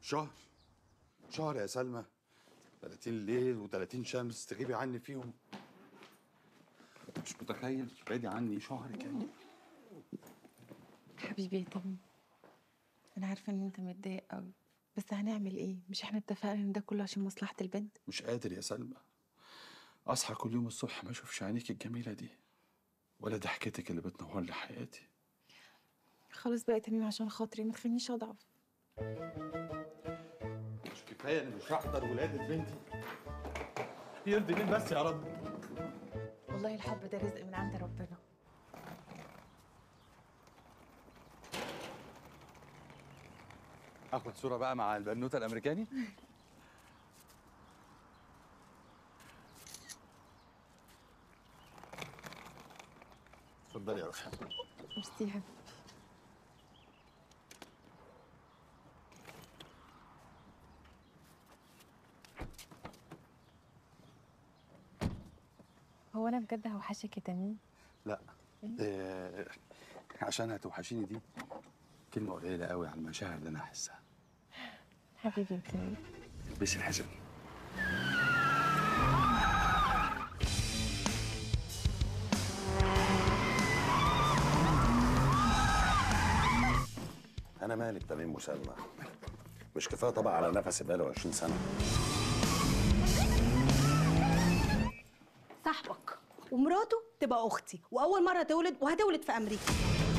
شهر شهر يا سلمى 30 ليل و30 شمس تغيبي عني فيهم مش متخيل بعيدي عني شهر كامل حبيبي يا تميم انا عارفه ان انت متضايق قوي بس هنعمل ايه مش احنا اتفقنا ان ده كله عشان مصلحه البنت مش قادر يا سلمى اصحى كل يوم الصبح ما اشوفش عينيك الجميله دي ولا ضحكتك اللي بتنور لي حياتي خلاص بقى يا تميم عشان خاطري ما تخلينيش اضعف مش كفايه انا مش هحضر ولاده بنتي يرضي مين بس يا رب والله الحب ده رزق من عند ربنا اخد صوره بقى مع البنوته الامريكاني اتفضلي يا روحي ميرسي يا حبيبي هو انا بجد هوحشك يا تميم لا إيه عشان هتوحشيني دي كلمه قليله قوي على المشاعر اللي انا احسها حبيبي يا تميم بس الحزن انا مالك تميم مسلمى مش كفايه طبعا على نفسي بقاله 20 سنه صاحبك ومراته تبقى اختي واول مره تولد وهتولد في امريكا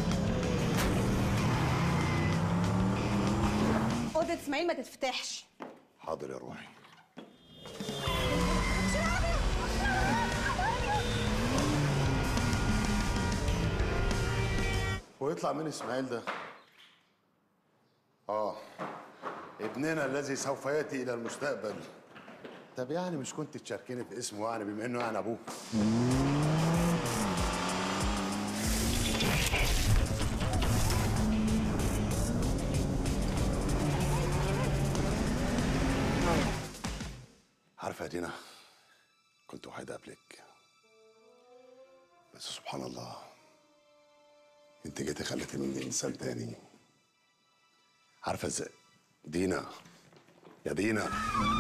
اوضه اسماعيل ما تتفتحش حاضر يا روحي ويطلع من اسماعيل ده اه ابننا الذي سوف ياتي الى المستقبل طب يعني مش كنت تشاركني في اسمه يعني بما انه يعني ابوه عارفه يا دينا كنت وحيد قبلك بس سبحان الله انت جيتي خليتي مني انسان تاني عارفه ازاي دينا يا دينا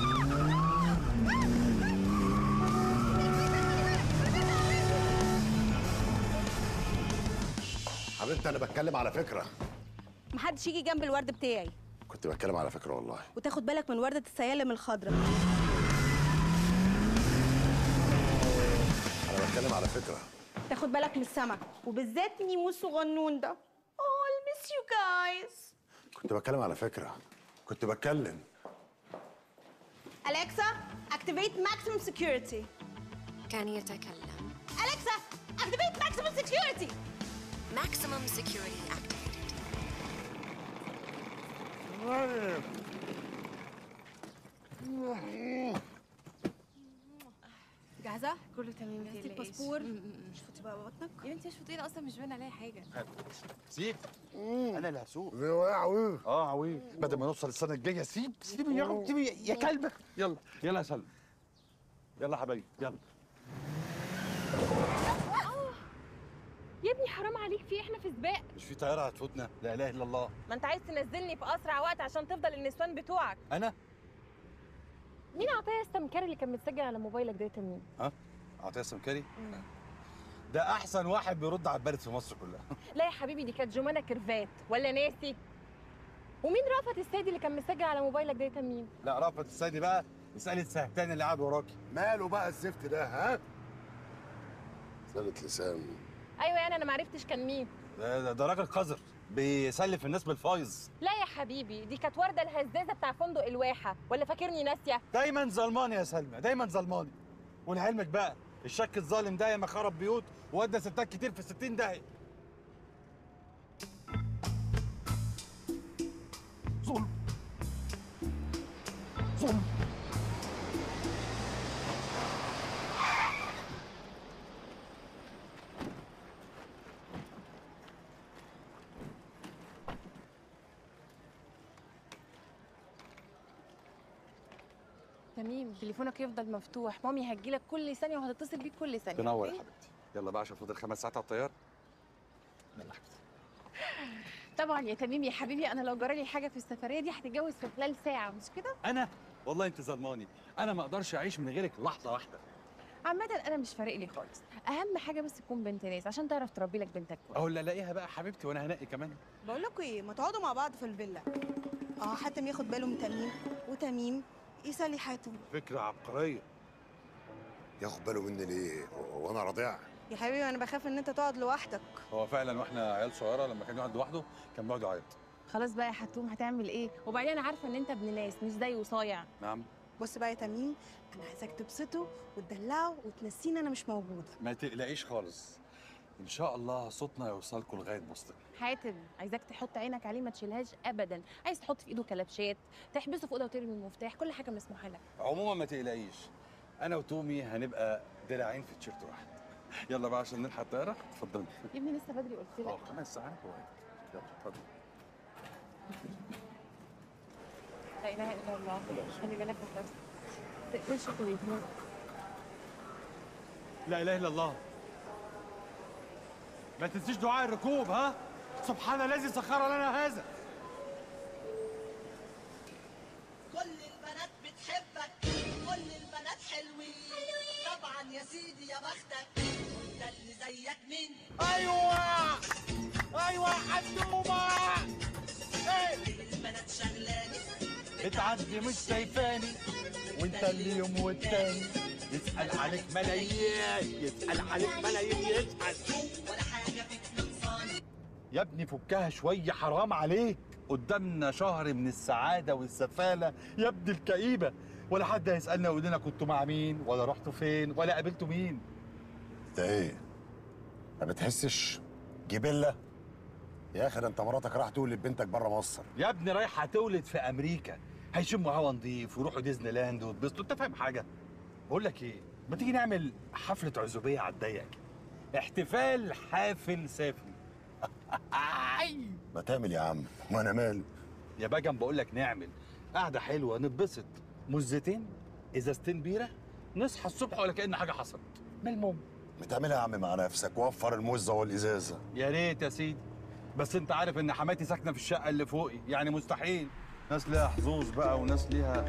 حبيبتي انا بتكلم على فكره محدش يجي جنب الورد بتاعي كنت بتكلم على فكره والله وتاخد بالك من ورده السيالم الخضراء انا بتكلم على فكره تاخد بالك من السمك وبالذات ميمو الصغنون ده Oh, I miss you guys. كنت بتكلم على فكره كنت بتكلم أليكسا activate maximum security. كان يتكلم أليكسا activate maximum security. Maximum security activated جاهزة؟ كله تمام جهزتي متقلقيش. الباسبور؟ مش فوتي بقى بطنك؟ يا بنتي مش فاضيين اصلا مش باين عليا حاجه سيب انا اللي هسوق يا عويل اه عويل بدل ما نوصل السنه الجايه سيب سيب يا رب سيب يا كلبه يلا يلا يا سلمى يلا يا حبايبي يلا يا ابني حرام عليك في احنا في سباق مش في طياره هتفوتنا لا اله الا الله ما انت عايز تنزلني في اسرع وقت عشان تفضل النسوان بتوعك انا مين عطيه السمكري اللي كان متسجل على موبايلك ده مين ها عطيه سمكري ده احسن واحد بيرد على البارد في مصر كلها لا يا حبيبي دي كانت جمانه كرفات ولا ناسي ومين رأفت السيدي اللي كان مسجل على موبايلك ده مين لا رأفت السيدي بقى اسالي السهتان اللي قاعد وراكي ماله بقى الزفت ده ها سالة لسان ايوه يعني انا ما عرفتش كان مين ده, ده, ده راجل قذر بيسلف الناس بالفايز لا يا حبيبي دي كانت ورده الهزازه بتاع فندق الواحه ولا فاكرني ناسيه دايما ظلماني يا سلمى دايما ظلماني ولعلمك بقى الشك الظالم ده ياما خرب بيوت وادى ستات كتير في 60 داهيه ظلم ظلم تميم تليفونك يفضل مفتوح مامي هتجيلك كل ثانيه وهتتصل بيك كل ثانيه تنور يا أوكي؟ حبيبتي يلا بقى عشان فاضل خمس ساعات على الطيار يلا يا حبيبتي طبعا يا تميم يا حبيبي انا لو جرالي حاجه في السفريه دي هتتجوز في خلال ساعه مش كده انا والله انت ظلماني انا ما اقدرش اعيش من غيرك لحظه واحده عامه انا مش فارق لي خالص اهم حاجه بس تكون بنت ناس عشان تعرف تربي لك بنتك كويس اهو اللي الاقيها بقى حبيبتي وانا هنقي كمان بقول لكم ايه ما تقعدوا مع بعض في الفيلا اه حاتم ياخد باله من تميم وتميم يسلي حاتم فكره عبقريه ياخد باله مني ليه و- وانا رضيع يا حبيبي انا بخاف ان انت تقعد لوحدك هو فعلا واحنا عيال صغيره لما كان يقعد لوحده كان بيقعد يعيط خلاص بقى يا حتوم هتعمل ايه وبعدين انا عارفه ان انت ابن ناس مش زي وصايع نعم بص بقى يا تميم انا عايزاك تبسطه وتدلعه وتنسيني انا مش موجوده ما تقلقيش خالص ان شاء الله صوتنا يوصلكم لغايه بوسطن حاتم عايزاك تحط عينك عليه ما تشيلهاش ابدا عايز تحط في ايده كلبشات تحبسه في اوضه وترمي المفتاح كل حاجه مسموحه لك عموما ما تقلقيش انا وتومي هنبقى دراعين في تيشيرت واحد يلا بقى عشان نلحق الطياره اتفضلي يا ابني لسه بدري قلت اه لك خمس ساعات وقت يلا اتفضلي لا اله الا الله خلي بالك من نفسك ما تقفلش التليفون لا اله الا الله ما تنسيش دعاء الركوب ها سبحان الذي سخر لنا هذا كل البنات بتحبك كل البنات حلوين طبعا يا سيدي يا بختك وانت اللي زيك مين ايوه ايوه حدومه البنات شغلاني بتعدي مش شايفاني وانت اللي يوم والتاني يسأل عليك ملايين يسأل عليك ملايين يسأل ولا حاجه فيك نقصاني يا ابني فكها شوية حرام عليك قدامنا شهر من السعاده والسفاله يا ابني الكئيبة ولا حد هيسألنا يقول لنا كنتوا مع مين ولا رحتوا فين ولا قابلتوا مين انت ايه ما بتحسش جبله يا اخي ده انت مراتك راح تولد بنتك بره مصر يا ابني رايحة تولد في أمريكا هيشموا هوا نضيف ويروحوا ديزني لاند ويتبسطوا أنت فاهم حاجة؟ بقول لك إيه؟ ما تيجي نعمل حفلة عزوبية على الضيق كده. احتفال حافل سافل ما تعمل يا عم وانا مالي يا بجم بقول لك نعمل قعدة حلوة نتبسط مزتين ازازتين بيرة نصحى الصبح ولا كأن حاجة حصلت ما المهم ما تعملها يا عم مع نفسك وفر المزه والازازه يا ريت يا سيدي بس انت عارف ان حماتي ساكنه في الشقه اللي فوقي يعني مستحيل ناس ليها حظوظ بقى وناس ليها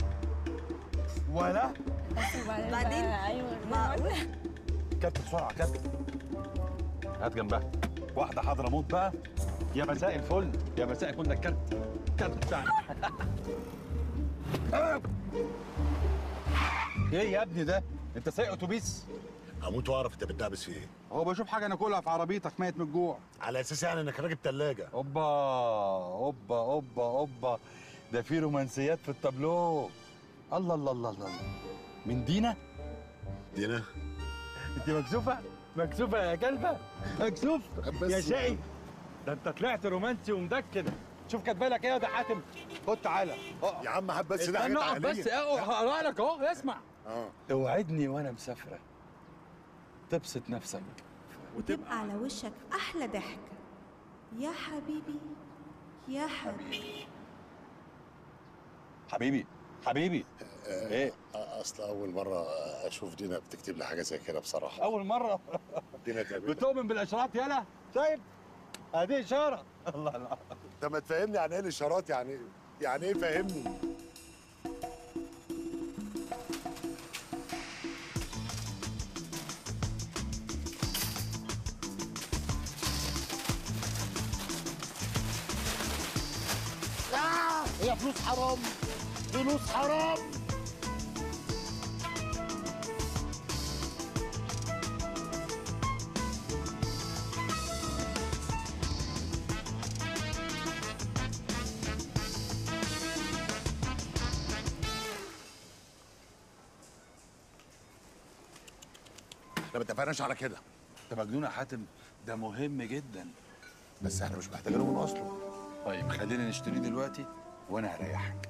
ولا بعدين معقول كات بسرعه كات هات جنبها واحده حاضره موت بقى يا مساء الفل يا مساء كنا الكارت الكارت بتاعنا ايه يا ابني ده انت سايق اتوبيس هموت واعرف انت بتدعبس في ايه هو بشوف حاجه ناكلها في عربيتك ميت من الجوع على اساس يعني انك راكب ثلاجه اوبا اوبا اوبا اوبا ده في رومانسيات في التابلو الله الله الله الله من دينا دينا انت مكسوفه مكسوفه يا كلبه مكسوف بس يا شقي ده انت طلعت رومانسي ومدكن شوف كاتبه لك ايه يا ده حاتم خد تعالى يا عم حب بس ده استنى حاجات اقف بس عقليه اهو هقرا لك اهو اسمع اه اوعدني وانا مسافره تبسط نفسك وتبقى على وشك احلى ضحكه يا حبيبي يا حبيبي حبيبي حبيبي ايه اصل اول مره اشوف دينا بتكتب لي حاجه زي كده بصراحه اول مره دينا تقابلها بتؤمن بالاشارات يالا شايف ادي اشاره الله الله انت ما تفهمني يعني ايه الاشارات يعني يعني ايه فهمني هي فلوس حرام فلوس حرام احنا ما اتفقناش على كده انت مجنون يا حاتم ده مهم جدا بس احنا مش محتاجينه من اصله طيب خلينا نشتريه دلوقتي وانا هريحك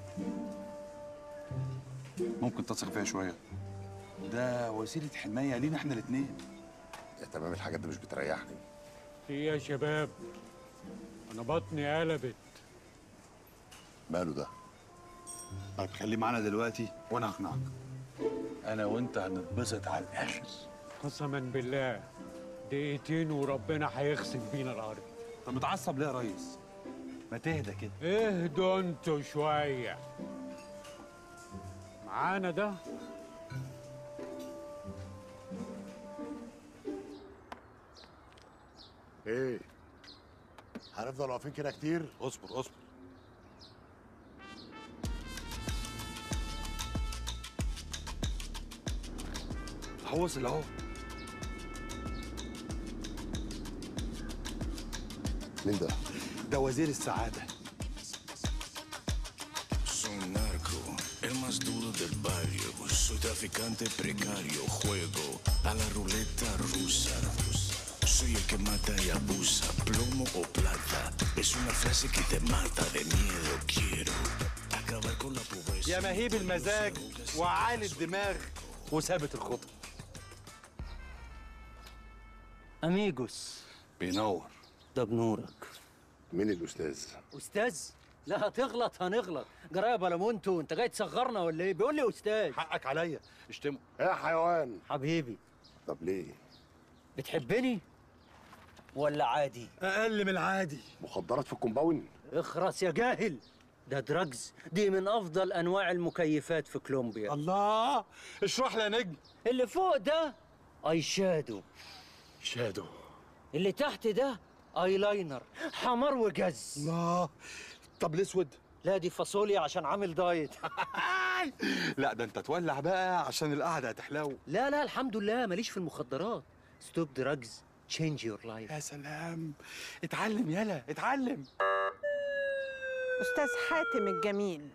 ممكن تثق فيها شويه ده وسيله حمايه لينا احنا الاثنين يا تمام الحاجات دي مش بتريحني في إيه يا شباب انا بطني قلبت ماله ده طيب خليه معانا دلوقتي وانا هقنعك انا وانت هنتبسط على الاخر قسما بالله دقيقتين وربنا هيخسف بينا الارض طب متعصب ليه يا ريس ما تهدى كده اهدوا انتوا شوية معانا ده ايه هنفضل واقفين كده كتير اصبر اصبر هو وصل اهو مين ده؟ ده وزير السعاده Soy narco, el más duro del barrio. Soy traficante precario, juego a la ruleta rusa. Soy el que mata y abusa, plomo o plata. Es una frase que te mata de miedo. Quiero acabar con la pobreza. يا مهيب المزاج وعالي الدماغ وثابت الخطى اميجوس بينور ده بنورك مين الاستاذ؟ استاذ لا هتغلط هنغلط جرايه يا بلمونتو انت جاي تصغرنا ولا ايه بيقول لي استاذ حقك عليا اشتمه يا حيوان حبيبي طب ليه؟ بتحبني ولا عادي اقل من العادي مخدرات في الكومباوند؟ اخرس يا جاهل ده دراجز دي من افضل انواع المكيفات في كولومبيا الله اشرح لي يا نجم اللي فوق ده اي شادو شادو اللي تحت ده اي لاينر حمار وجز الله طب الاسود لا دي فاصوليا عشان عامل دايت لا ده انت تولع بقى عشان القعده هتحلو لا لا الحمد لله ماليش في المخدرات ستوب دراجز تشينج يور لايف يا سلام اتعلم يلا اتعلم استاذ حاتم الجميل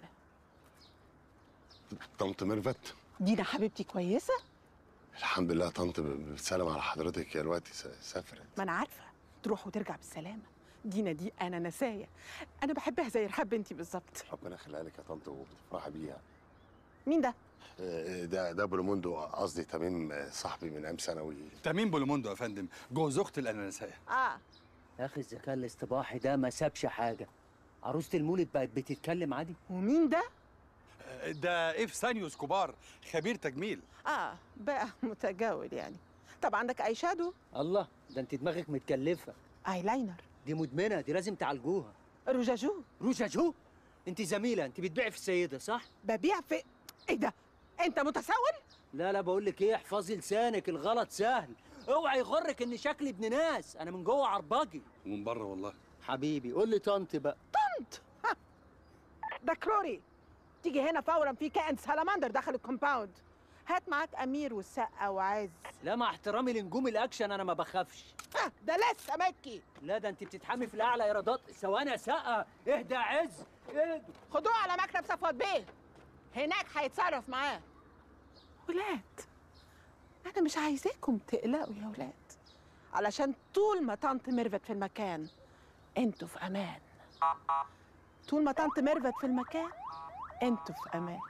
طنط ميرفت دينا حبيبتي كويسه الحمد لله طنط ب- بتسلم على حضرتك يا دلوقتي س- سافرت ما انا عارفه تروح وترجع بالسلامه دينا دي انا نسايه انا بحبها زي رحاب بنتي بالظبط ربنا يخليها لك يا طنط وبتفرحي بيها مين ده آه، ده ده بولوموندو قصدي تميم آه، صاحبي من ايام ثانوي تميم بولوموندو يا فندم جوز اخت الاناناسيه اه يا اخي الذكاء الاصطباحي ده ما سابش حاجه عروسه المولد بقت بتتكلم عادي ومين ده ده اف ثانيوس كبار خبير تجميل اه بقى متجول يعني طب عندك اي شادو الله ده انت دماغك متكلفه اي لاينر دي مدمنه دي لازم تعالجوها رجاجو رجاجو انت زميله انت بتبيعي في السيده صح ببيع في ايه ده انت متسول لا لا بقول لك ايه احفظي لسانك الغلط سهل اوعي يغرك ان شكلي ابن ناس انا من جوه عرباجي ومن بره والله حبيبي قول لي طنط بقى طنط ها. ده كروري تيجي هنا فورا في كائن سلامندر داخل الكومباوند هات معاك امير والسقه وعز لا مع احترامي لنجوم الاكشن انا ما بخافش ها ده لسه مكي لا ده انت بتتحمي في الاعلى ايرادات ثواني يا سقه اهدى يا عز اهدى خدوه على مكتب صفوت بيه هناك هيتصرف معاه ولاد انا مش عايزاكم تقلقوا يا ولاد علشان طول ما طنط ميرفت في المكان انتوا في امان طول ما طنط ميرفت في المكان انتوا في امان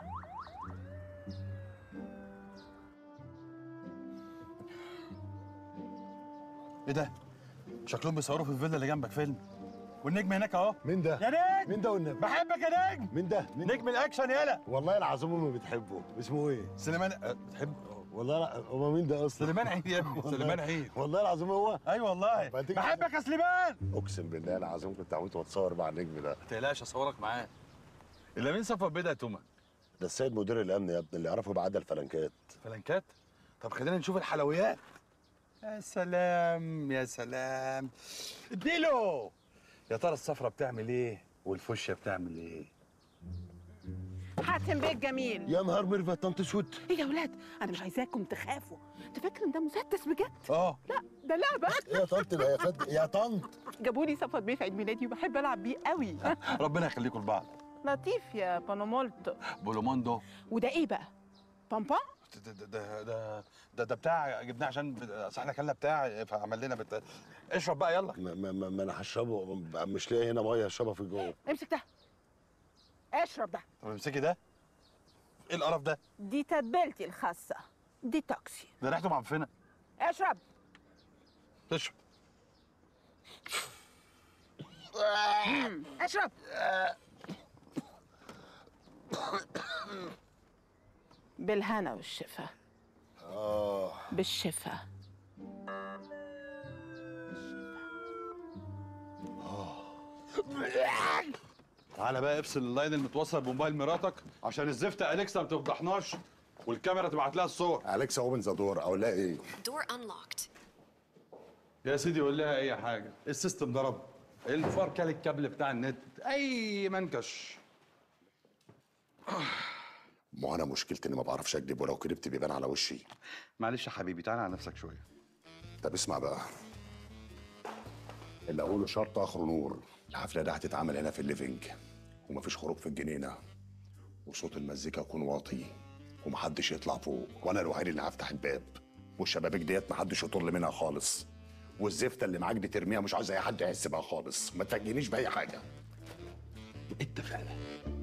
ايه ده شكلهم بيصوروا في الفيلا اللي جنبك فيلم والنجم هناك اهو مين ده؟ يا نجم مين ده والنبي؟ بحبك يا نجم مين ده؟ مين نجم الاكشن يلا والله العظيم امي بتحبه اسمه ايه؟ سليمان أه، بتحب والله لا هو مين ده اصلا؟ سليمان عيد يا ابني والله- سليمان عيد والله العظيم هو ايوه والله طب هتيجي- بحبك يا سليمان اقسم بالله العظيم كنت هموت واتصور مع النجم ده ما تقلقش اصورك معاه الا مين صفى بدا يا توما ده السيد مدير الامن يا ابني اللي يعرفه بعد الفلنكات فلنكات طب خلينا نشوف الحلويات يا سلام يا سلام اديله يا ترى الصفرة بتعمل ايه والفشة بتعمل ايه حاتم بيه الجميل يا نهار ميرفت طنط اسود ايه يا ولاد انا مش عايزاكم تخافوا انت فاكر ان ده مسدس بجد اه لا ده لعبه يا طنط ده يا خد يا طنط جابوا لي صفوت بيه في عيد ميلادي وبحب العب بيه قوي ربنا يخليكم لبعض لطيف يا بانومولتو بولوموندو وده ايه بقى بامبا ده ده ده ده, ده, ده بتاع جبناه عشان ب- اصل احنا كلنا بتاع فعمل لنا بت... اشرب بقى يلا ما, ما, ما, ما انا هشربه مش لاقي هنا ميه اشربها في جوه امسك ده اشرب ده طب امسكي ده ايه القرف ده دي تتبيلتي الخاصه ديتوكسي ده ريحته معفنه اشرب اشرب مم. اشرب بالهنا والشفا اه بالشفا تعالى بقى افصل اللاين المتوصل بموبايل مراتك عشان الزفت اليكسا ما تفضحناش والكاميرا تبعت لها الصور اليكسا اوبن ذا دور او لا ايه Door unlocked. يا سيدي قول لها اي حاجه السيستم ضرب الفار كل الكابل بتاع النت اي منكش ما انا مشكلتي اني ما بعرفش اكذب ولو كذبت بيبان على وشي معلش يا حبيبي تعالى على نفسك شويه طب اسمع بقى اللي اقوله شرط اخره نور الحفله دي هتتعمل هنا في الليفينج ومفيش خروج في الجنينه وصوت المزيكا يكون واطي ومحدش يطلع فوق وانا الوحيد اللي هفتح الباب والشبابيك ديت محدش يطل منها خالص والزفته اللي معاك دي ترميها مش عايز اي حد يحس بها خالص ما تفاجئنيش باي حاجه اتفقنا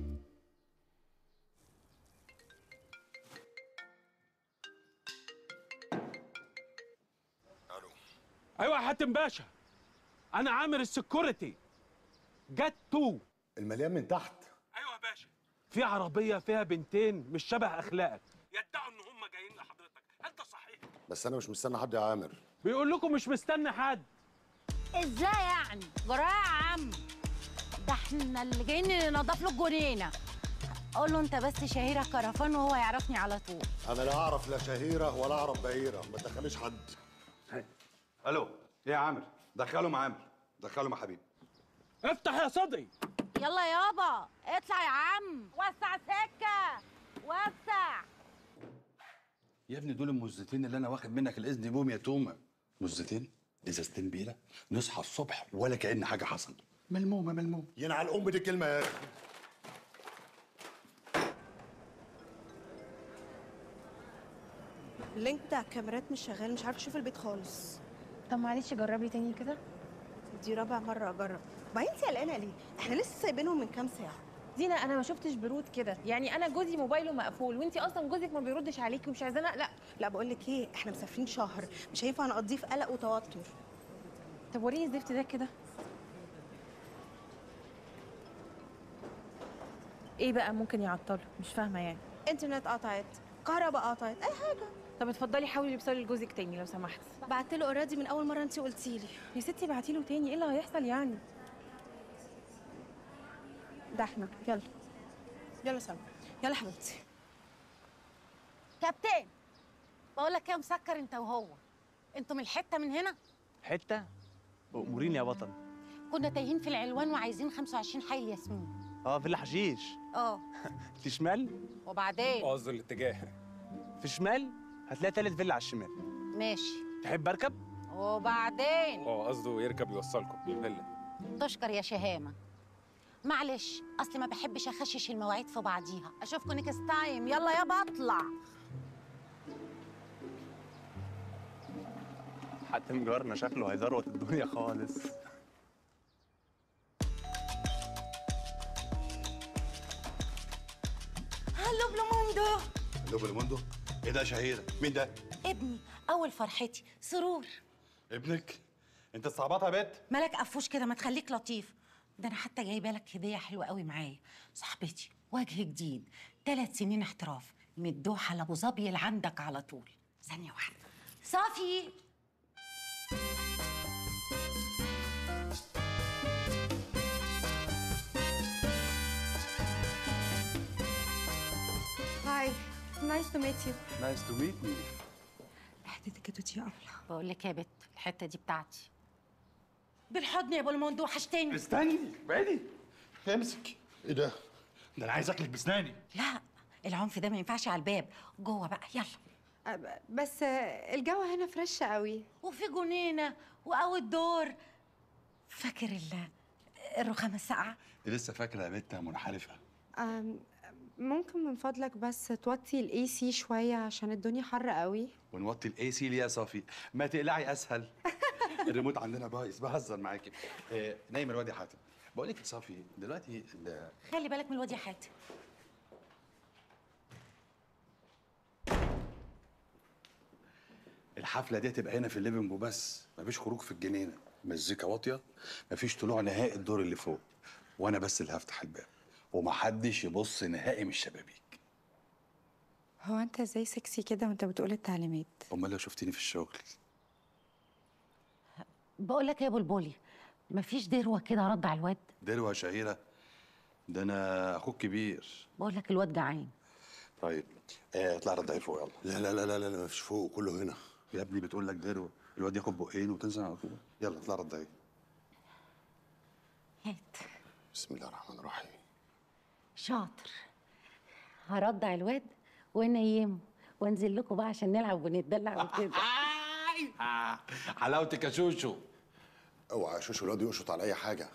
ايوه يا حاتم باشا انا عامر السكيورتي جت تو المليان من تحت ايوه يا باشا في عربيه فيها بنتين مش شبه اخلاقك يدعوا ان هم جايين لحضرتك هل ده صحيح بس انا مش مستني حد يا عامر بيقول لكم مش مستني حد ازاي يعني جرايه يا عم ده احنا اللي جايين ننضف له الجنينه قول له انت بس شهيره كرفان وهو يعرفني على طول انا لا اعرف لا شهيره ولا اعرف بهيره ما تدخليش حد الو ايه يا عامر دخله مع عامر دخله مع حبيبي افتح يا صدري يلا يابا اطلع يا عم وسع سكه وسع يا ابني دول المزتين اللي انا واخد منك الاذن بيهم يا تومه مزتين ازازتين بيره نصحى الصبح ولا كأن حاجه حصلت ملمومه ملمومه ينعل ام دي كلمه يا اخي اللينك بتاع الكاميرات مش شغال مش عارفه اشوف البيت خالص طب معلش جربي تاني كده دي رابع مره اجرب وبعدين انت قلقانه ليه احنا لسه سايبينهم من كام ساعه دينا انا ما شفتش برود كده يعني انا جوزي موبايله مقفول وانتي اصلا جوزك ما بيردش عليكي ومش عايزانا لا لا بقول لك ايه احنا مسافرين شهر مش هينفع نقضيه في قلق وتوتر طب وريني الزفت ده كده ايه بقى ممكن يعطله مش فاهمه يعني انترنت قطعت كهرباء قطعت اي حاجه طب اتفضلي حاولي توصلي لجوزك تاني لو سمحت بعت له اوريدي من اول مره انت قلتي لي يا ستي ابعتي له تاني ايه اللي هيحصل يعني ده احنا يلا يلا سلمى يلا حبيبتي كابتن بقول لك ايه يا مسكر انت وهو انتوا من الحته من هنا حته اموريني يا بطل كنا تايهين في العلوان وعايزين 25 حي الياسمين اه في الحشيش اه في شمال وبعدين قصدي الاتجاه في شمال هتلاقي تالت فيلا على الشمال ماشي تحب اركب وبعدين اه قصده يركب يوصلكم للفيلا تشكر يا شهامه معلش اصل ما بحبش اخشش المواعيد في بعضيها اشوفكم نيكست تايم يلا يابا اطلع حاتم جارنا شكله هيزروت الدنيا خالص هلو بلوموندو لو بالموندو ايه ده يا شهيره مين ده ابني اول فرحتي سرور ابنك انت صعباتها يا بت مالك قفوش كده ما تخليك لطيف ده انا حتى جايبه لك هديه حلوه قوي معايا صاحبتي وجه جديد ثلاث سنين احتراف من الدوحه لابو ظبي لعندك على طول ثانيه واحده صافي هاي نايس تو ميت يو نايس تو ميت مي حتتك كده يا بقول لك يا بت الحته دي بتاعتي بالحضن يا ابو الموندو وحشتني استني بعدي امسك ايه ده ده انا عايز اكلك بسناني لا العنف ده ما ينفعش على الباب جوه بقى يلا بس الجو هنا فريش قوي وفي جنينه واول دور فاكر ال- الرخامه الساقعه دي لسه فاكره يا بت يا منحرفه أم، ممكن من فضلك بس توطي الاي سي شويه عشان الدنيا حر قوي ونوطي الاي سي ليه يا صافي ما تقلعي اسهل الريموت عندنا بايظ بهزر معاكي آه نايم الواد يا حاتم بقول لك يا صافي دلوقتي ال- خلي بالك من الواد يا حاتم الحفله دي هتبقى هنا في الليفنج وبس مفيش خروج في الجنينه مزيكا واطيه مفيش طلوع نهائي الدور اللي فوق وانا بس اللي هفتح الباب ومحدش يبص نهائي من الشبابيك هو انت ازاي سكسي كده وانت بتقول التعليمات امال لو شفتيني في الشغل بقول لك يا بلبلي مفيش دروه كده رد على الواد دروه شهيره ده انا اخوك كبير بقول لك الواد جعان طيب آه اطلع رد فوق يلا لا لا لا لا لا مفيش فوق كله هنا يا ابني بتقول لك ديرو الواد ياخد بقين وتنزل على طول يلا اطلع رد اهي هات بسم الله الرحمن الرحيم شاطر هرضع الواد وانيمه وانزل لكم بقى عشان نلعب ونتدلع وكده حلاوتك يا شوشو اوعى يا شوشو الواد يقشط على اي حاجه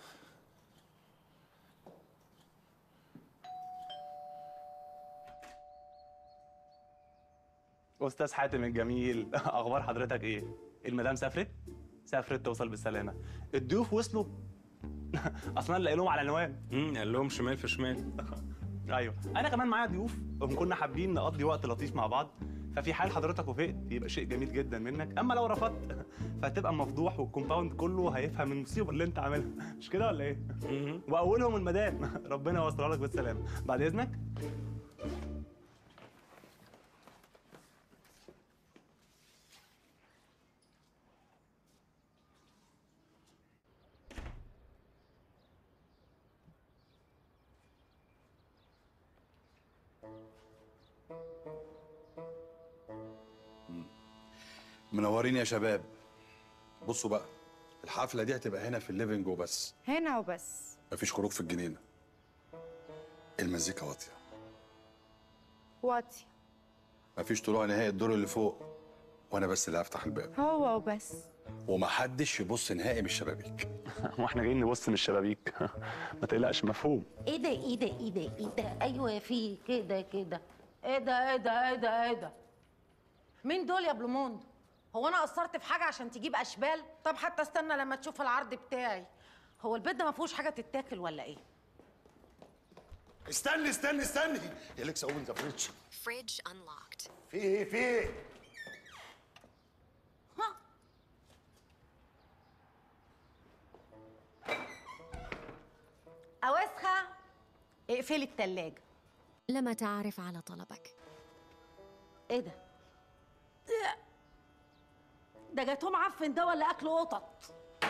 استاذ حاتم الجميل اخبار حضرتك ايه المدام سافرت سافرت توصل بالسلامه الضيوف وصلوا اصلا لاقي لهم على عنوان امم قال لهم شمال في شمال ايوه انا كمان معايا ضيوف وكنا حابين نقضي وقت لطيف مع بعض ففي حال حضرتك وافقت يبقى شيء جميل جدا منك اما لو رفضت فهتبقى مفضوح والكومباوند كله هيفهم المصيبه اللي انت عاملها مش كده ولا ايه واولهم المدام ربنا يوصلها لك بالسلامه بعد اذنك منورين يا شباب بصوا بقى الحفله دي هتبقى هنا في الليفنج وبس هنا وبس مفيش خروج في الجنينه المزيكا واطيه واطي مفيش طلوع نهائي الدور اللي فوق وانا بس اللي هفتح الباب هو وبس ومحدش يبص نهائي من الشبابيك واحنا جايين نبص من الشبابيك ما تقلقش مفهوم ايه ده ايه ده ايه ده ايه ده ايوه في كده كده ايه ده ايه ده ايه ده ايه ده مين دول يا بلوموند هو انا قصرت في حاجه عشان تجيب اشبال طب حتى استنى لما تشوف العرض بتاعي هو البيت ده ما فيهوش حاجه تتاكل ولا ايه استني استني استني يا لكس اوبن ذا فريتش Fridge unlocked. في ايه في ايه اوسخه اقفلي التلاجة لما تعرف على طلبك ايه ده ده جاتوه معفن ده ولا اكل قطط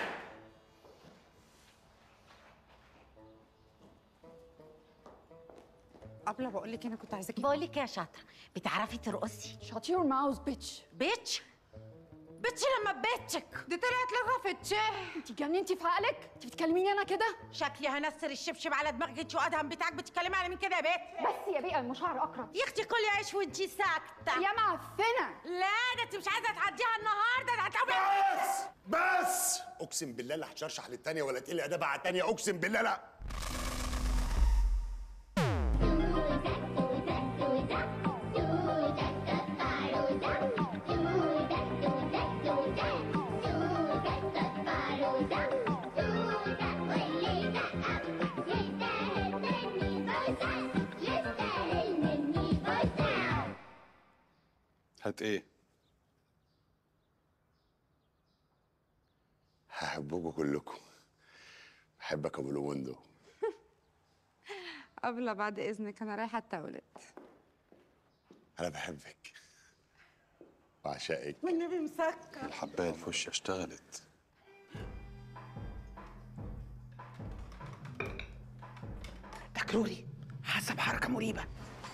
قبل بقول لك انا كنت عايزاكي بقول لك يا شاطره بتعرفي ترقصي شات يور ماوس بيتش بيتش بيتش لما بيتشك دي طلعت لغه في التشاه انت جننتي في عقلك انت بتكلميني انا كده شكلي هنسر الشبشب على دماغك انت وادهم بتاعك بتتكلمي على مين كده يا بت بس يا بيئه المشاعر اقرب يا اختي كلي عيش وانتي ساكته يا معفنه لا ده انت مش عايزه تعديها النهارده ده هتلاقي بس بس اقسم بالله لا هتشرشح للتانيه ولا تقل ادابها على التانيه اقسم بالله لا هات ايه هحبكم كلكم بحبك ابو لوندو قبل بعد اذنك انا رايحه التواليت انا بحبك بعشقك والنبي مسكر الحبايه في وشي اشتغلت ده كروري حسب حركه مريبه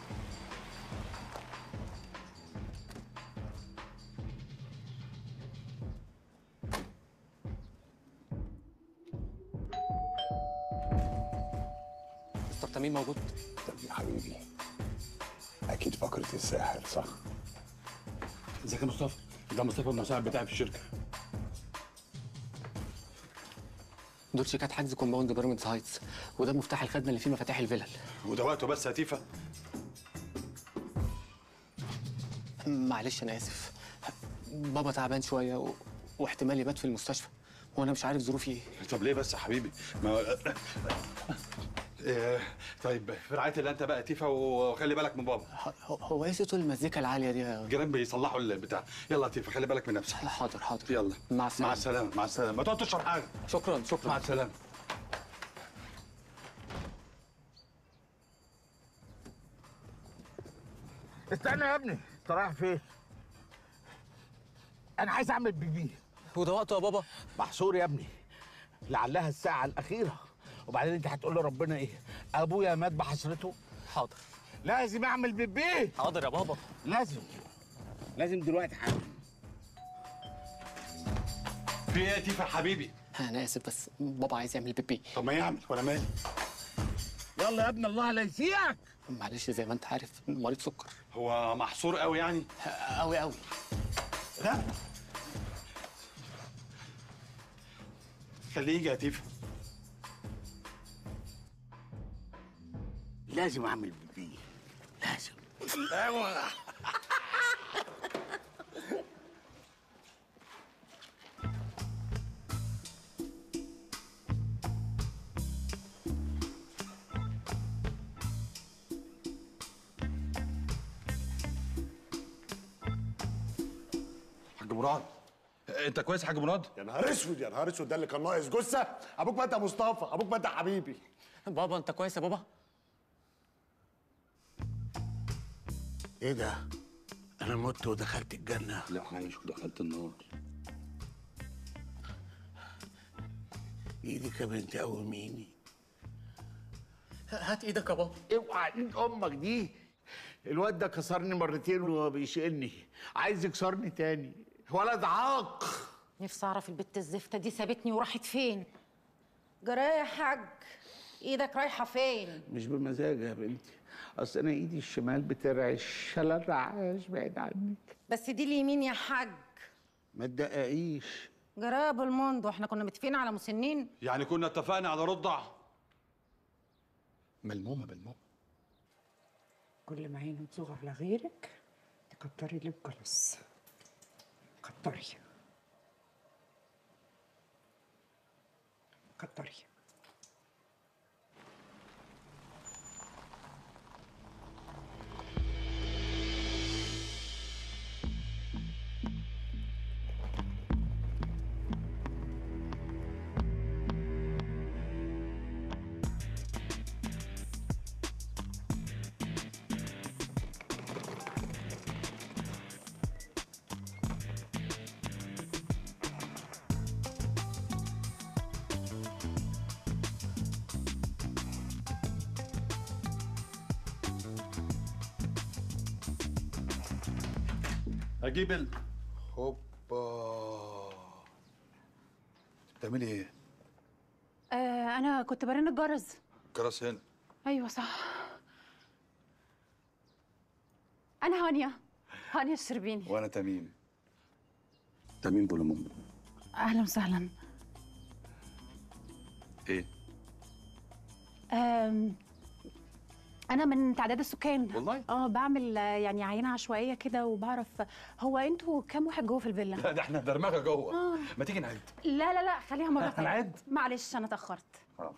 مستر تميم موجود طب يا حبيبي اكيد فكرة الساحر صح ازيك يا مصطفى ده مصطفى المساعد بتاعي في الشركه دول شيكات حجز كومباوند بيراميدز هايتس وده مفتاح الخدمه اللي فيه مفاتيح الفلل وده وقته بس يا تيفا معلش انا اسف بابا تعبان شويه و... واحتمال يبات في المستشفى وانا مش عارف ظروفي ايه طب ليه بس يا حبيبي ما إيه، طيب في رعايه الله انت بقى تيفا وخلي بالك من بابا هو- هو ايه صوت المزيكا العاليه دي يا الجيران بيصلحوا البتاع يلا يا تيفا خلي بالك من نفسك حاضر حاضر يلا مع السلامه مع السلامه مع السلامه ما تقعد تشرب حاجه شكرا شكرا مع السلامه استنى يا ابني انت رايح فين؟ انا عايز اعمل بيبي وده وقته يا بابا محصور يا ابني لعلها الساعة الأخيرة وبعدين انت هتقول لربنا ايه ابويا مات بحسرته حاضر لازم اعمل بيبي حاضر يا بابا لازم لازم دلوقتي حالا في ايه يا تيفا حبيبي انا اسف بس بابا عايز يعمل بيبي طب ما يعمل وانا مالي يلا يا ابن الله لا يسيئك معلش زي ما انت عارف مريض سكر هو محصور قوي يعني قوي قوي لا خليه يجي يا تيفا لازم اعمل بيبي لازم ايوه حاج مراد انت كويس يا حاج مراد يا نهار اسود يا نهار اسود ده اللي كان ناقص جثه ابوك مات يا مصطفى ابوك مات يا حبيبي بابا انت كويس يا بابا ايه ده انا مت ودخلت الجنه لا عايش ودخلت النار ايدك يا بنت قوميني هات ايدك يا بابا اوعى ايد امك دي الواد ده كسرني مرتين وهو بيشقني عايز يكسرني تاني ولد عاق نفسي اعرف البت الزفته دي سابتني وراحت فين جرايه يا حاج ايدك رايحه فين مش بمزاج يا بنتي اصل انا ايدي الشمال بترعش لا الرعاش بعيد عنك بس دي اليمين يا حاج ما تدققيش جرايه يا بالموندو احنا كنا متفقين على مسنين يعني كنا اتفقنا على رضع ملمومه ملمومه كل ما عينه تزوغ على غيرك تكتري لي الجرس كتري كتري اجيب ال هوبا بتعملي ايه؟ آه انا كنت برن الجرس جرس هنا ايوه صح انا هانيا هانيا الشربيني وانا تميم تميم بولمون اهلا وسهلا ايه؟ آم، انا من تعداد السكان والله؟ اه بعمل آه، يعني عينه عشوائيه كده وبعرف هو انتوا كام واحد جوه في الفيلا لا ده احنا درمغه جوه آه. ما تيجي نعد لا لا لا خليها مره تانية هنعد؟ معلش انا اتاخرت اه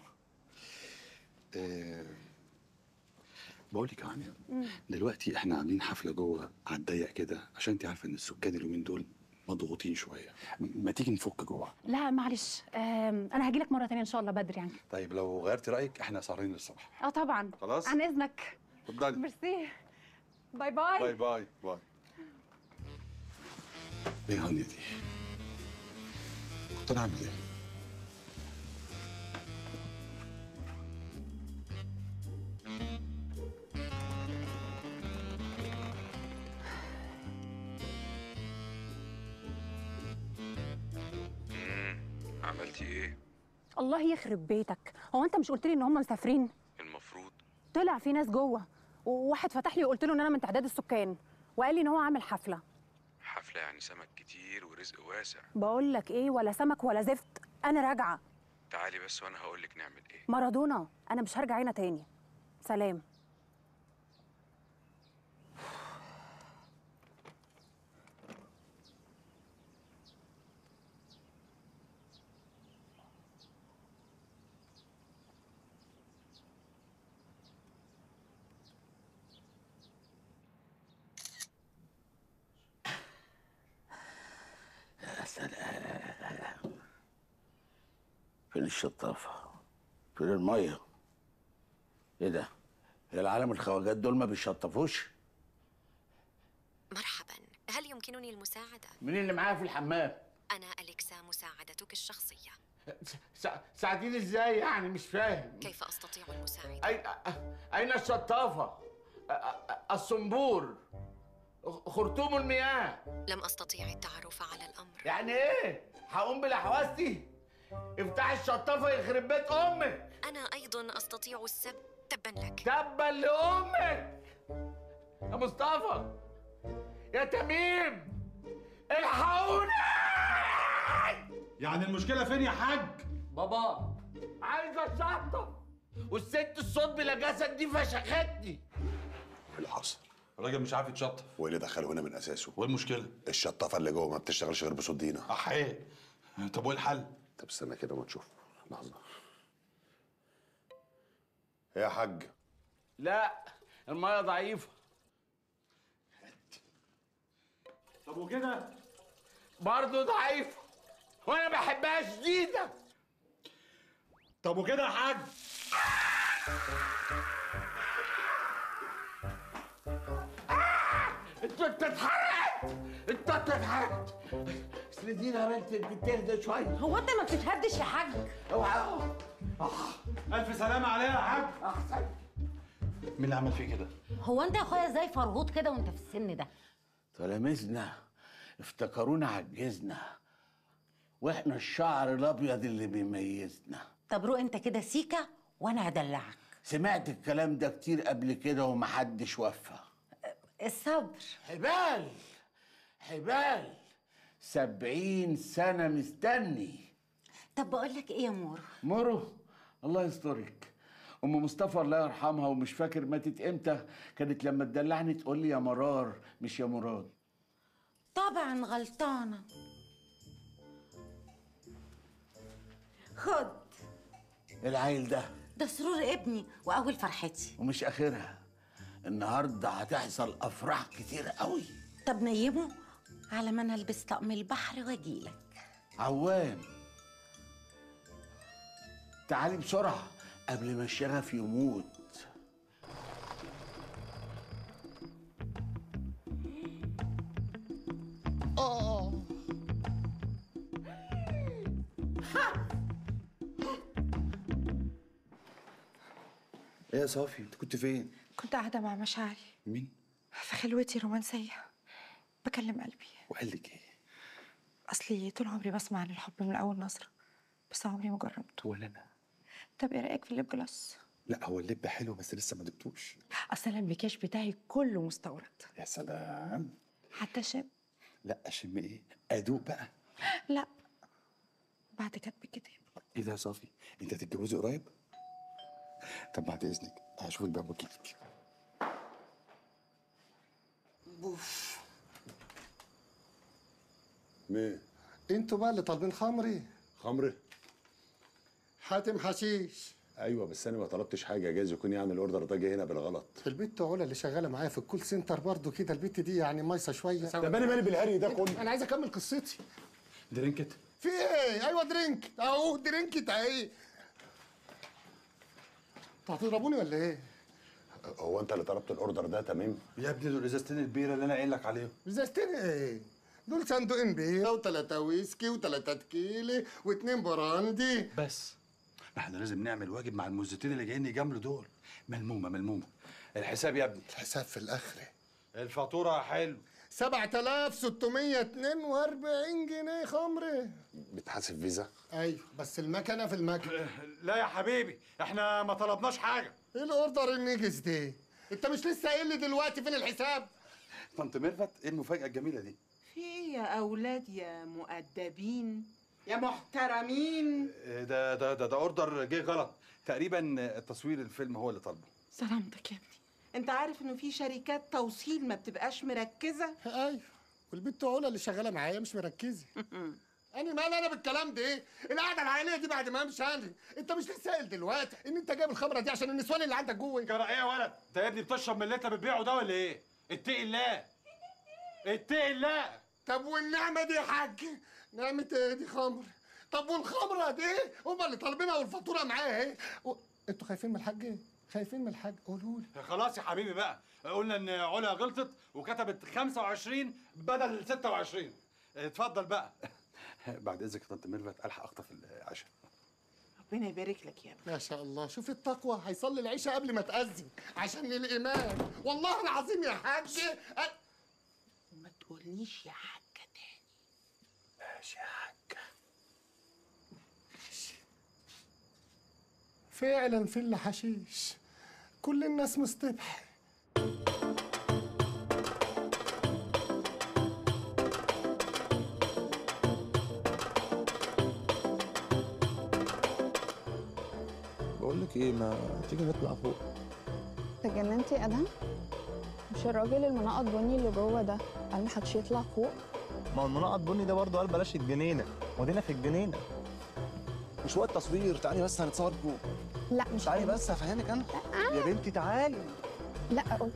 إيه بقول لك يا هانيا مم. دلوقتي احنا عاملين حفله جوه على الضيق كده عشان انت عارفه ان السكان اليومين دول مضغوطين شويه م- ما تيجي نفك جوه لا معلش آم، انا هجيلك مره تانية ان شاء الله بدري يعني طيب لو غيرتي رايك احنا سهرين للصبح اه طبعا خلاص؟ عن اذنك اتفضلي ميرسي باي باي باي باي باي ايه يا هانيا دي كنت انا عامل ايه عملتي ايه؟ الله يخرب بيتك هو انت مش قلت لي ان هم مسافرين المفروض طلع في ناس جوه وواحد فتح لي وقلت له ان انا من تعداد السكان وقال لي ان هو عامل حفله حفلة يعني سمك كتير ورزق واسع بقول لك ايه ولا سمك ولا زفت انا راجعه تعالي بس وانا هقولك نعمل ايه مارادونا انا مش هرجع هنا تاني سلام يا سلام فين الشطافة؟ فين المية؟ ايه ده؟ هي العالم الخواجات دول ما بيشطفوش؟ مرحبا هل يمكنني المساعدة؟ مين اللي معايا في الحمام؟ أنا أليكسا مساعدتك الشخصية سا- ساعديني ازاي يعني مش فاهم كيف أستطيع المساعدة؟ أين أين الشطافة؟ أ- أ- الصنبور خ- خرطوم المياه لم أستطيع التعرف على الأمر يعني ايه؟ هقوم بالحواس افتح الشطافة يخرب بيت أمك أنا أيضا أستطيع السب تبا لك تبا لأمك يا مصطفى يا تميم الحقوني يعني المشكله فين يا حاج بابا عايز اشطف والست الصوت بلا جسد دي فشختني ايه اللي حصل؟ الراجل مش عارف يتشطف وايه اللي دخله هنا من اساسه؟ وايه المشكله؟ الشطافه اللي جوه ما بتشتغلش غير بصوت دينا احيه طب وايه الحل؟ طب استنى كده ما تشوف لحظه إيه يا حاج لا المية ضعيفة طب وكده برضه ضعيفة وانا بحبها شديدة طب وكده يا حاج انت انت اتحرقت انت انت اتحرقت اسندينا يا بنت يمكن تهدى شوية هو انت ما بتتهدش يا حاج اوعى الف سلامه عليها يا حاج احسن مين اللي عمل فيه كده؟ هو انت يا اخويا ازاي فرهوط كده وانت في السن ده تلاميذنا افتكرونا عجزنا واحنا الشعر الابيض اللي بيميزنا طب روق انت كده سيكا وانا هدلعك سمعت الكلام ده كتير قبل كده ومحدش وفى الصبر حبال حبال سبعين سنة مستني طب بقول لك ايه يا مورو مرو الله يسترك ام مصطفى الله يرحمها ومش فاكر ماتت امتى كانت لما تدلعني تقول لي يا مرار مش يا مراد طبعا غلطانه خد العيل ده ده سرور ابني واول فرحتي ومش اخرها النهارده هتحصل افراح كتير قوي طب نيمه على ما انا البس طقم البحر واجيلك عوام تعالي بسرعة قبل ما الشغف يموت اه ايه يا صافي انت كنت فين؟ كنت قاعدة مع مشاعري مين؟ في خلوتي رومانسية بكلم قلبي وقال لك ايه؟ أصلي طول عمري بسمع عن الحب من أول نظرة بس عمري ما جربته ولا انا طب إيه رأيك في الليب جلاس؟ لا هو اللب حلو بس لسه ما دقتوش أصل أنا المكياج بتاعي كله مستورد يا سلام حتى شاب لا اشم ايه؟ ادوق بقى لا بعد كتب الكتاب ايه ده يا صافي؟ انت هتتجوزي قريب؟ طب بعد اذنك هشوفك بقى وكيلك بوف مين؟ انتوا بقى اللي طالبين خمري خمر؟ حاتم حشيش ايوه بس انا ما طلبتش حاجه جايز يكون يعني الاوردر ده جه هنا بالغلط البت علا اللي شغاله معايا في الكول سنتر برضو كده البت دي يعني مايصه شويه ده مالي مالي بالهري ده كله انا عايز اكمل قصتي درينكت في ايه ايوه درينك اهو درينك اهي انتوا هتضربوني ولا ايه هو انت اللي طلبت الاوردر ده تمام يا ابني دول ازازتين البيره اللي انا قايل لك عليهم ازازتين ايه دول صندوقين بيره وثلاثة ويسكي وثلاثة تكيلي واتنين براندي بس احنا لازم نعمل واجب مع الموزتين اللي جايين يجاملوا دول ملمومه ملمومه الحساب يا ابني الحساب في الاخر الفاتوره حلو 7642 جنيه خمر بتحاسب فيزا ايوه بس المكنه في المكنه لا يا حبيبي احنا ما طلبناش حاجه ايه الاوردر النجس دي انت مش لسه قايل لي دلوقتي فين الحساب طنط ميرفت ايه المفاجاه الجميله دي في ايه يا اولاد يا مؤدبين يا محترمين إيه ده ده ده, ده اوردر جه غلط تقريبا تصوير الفيلم هو اللي طالبه سلامتك يا ابني انت عارف انه في شركات توصيل ما بتبقاش مركزه ايوه والبنت علا اللي شغاله معايا مش مركزه انا مال انا بالكلام ده ايه القعده العائليه دي بعد ما امشي انا انت مش لسه قايل دلوقتي ان انت جايب الخمره دي عشان النسوان اللي عندك جوه جرى ايه يا ولد انت يا ابني بتشرب من اللي انت بتبيعه ده ولا ايه اتقي الله اتقي الله طب والنعمه دي يا حاج نعمه ايه دي خمر طب والخمره دي هم اللي طالبينها والفاتوره معايا اهي و... انتوا خايفين من الحاج ايه خايفين من الحاج قولوا لي خلاص يا حبيبي بقى قلنا ان علا غلطت وكتبت 25 بدل 26 اتفضل بقى بعد اذنك يا طنط ميرفت الحق اخطف العشاء ربنا يبارك لك يا ابني ما شاء الله شوف التقوى هيصلي العشاء قبل ما تأذن عشان الإيمان والله العظيم يا حاج أ- وما تقوليش يا حاجة تاني ماشي يا حاجة فعلا فل حشيش كل الناس مستبح بقول لك ايه ما تيجي نطلع فوق تجننتي يا ادهم مش الراجل المنقط بني اللي جوه ده قال محدش يطلع فوق ما هو المنقط بني ده برضه قال بلاش الجنينه ودينا في الجنينه مش وقت تصوير تعالي بس هنتصور فوق لا مش تعالي بس هفهمك انا يا بنتي تعالي لا قلت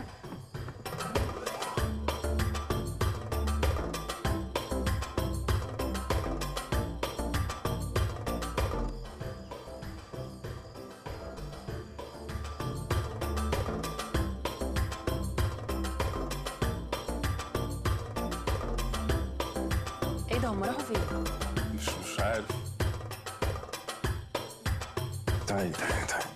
ايه ده هم راحوا فين؟ مش مش عارف تعالي تعالي تعالي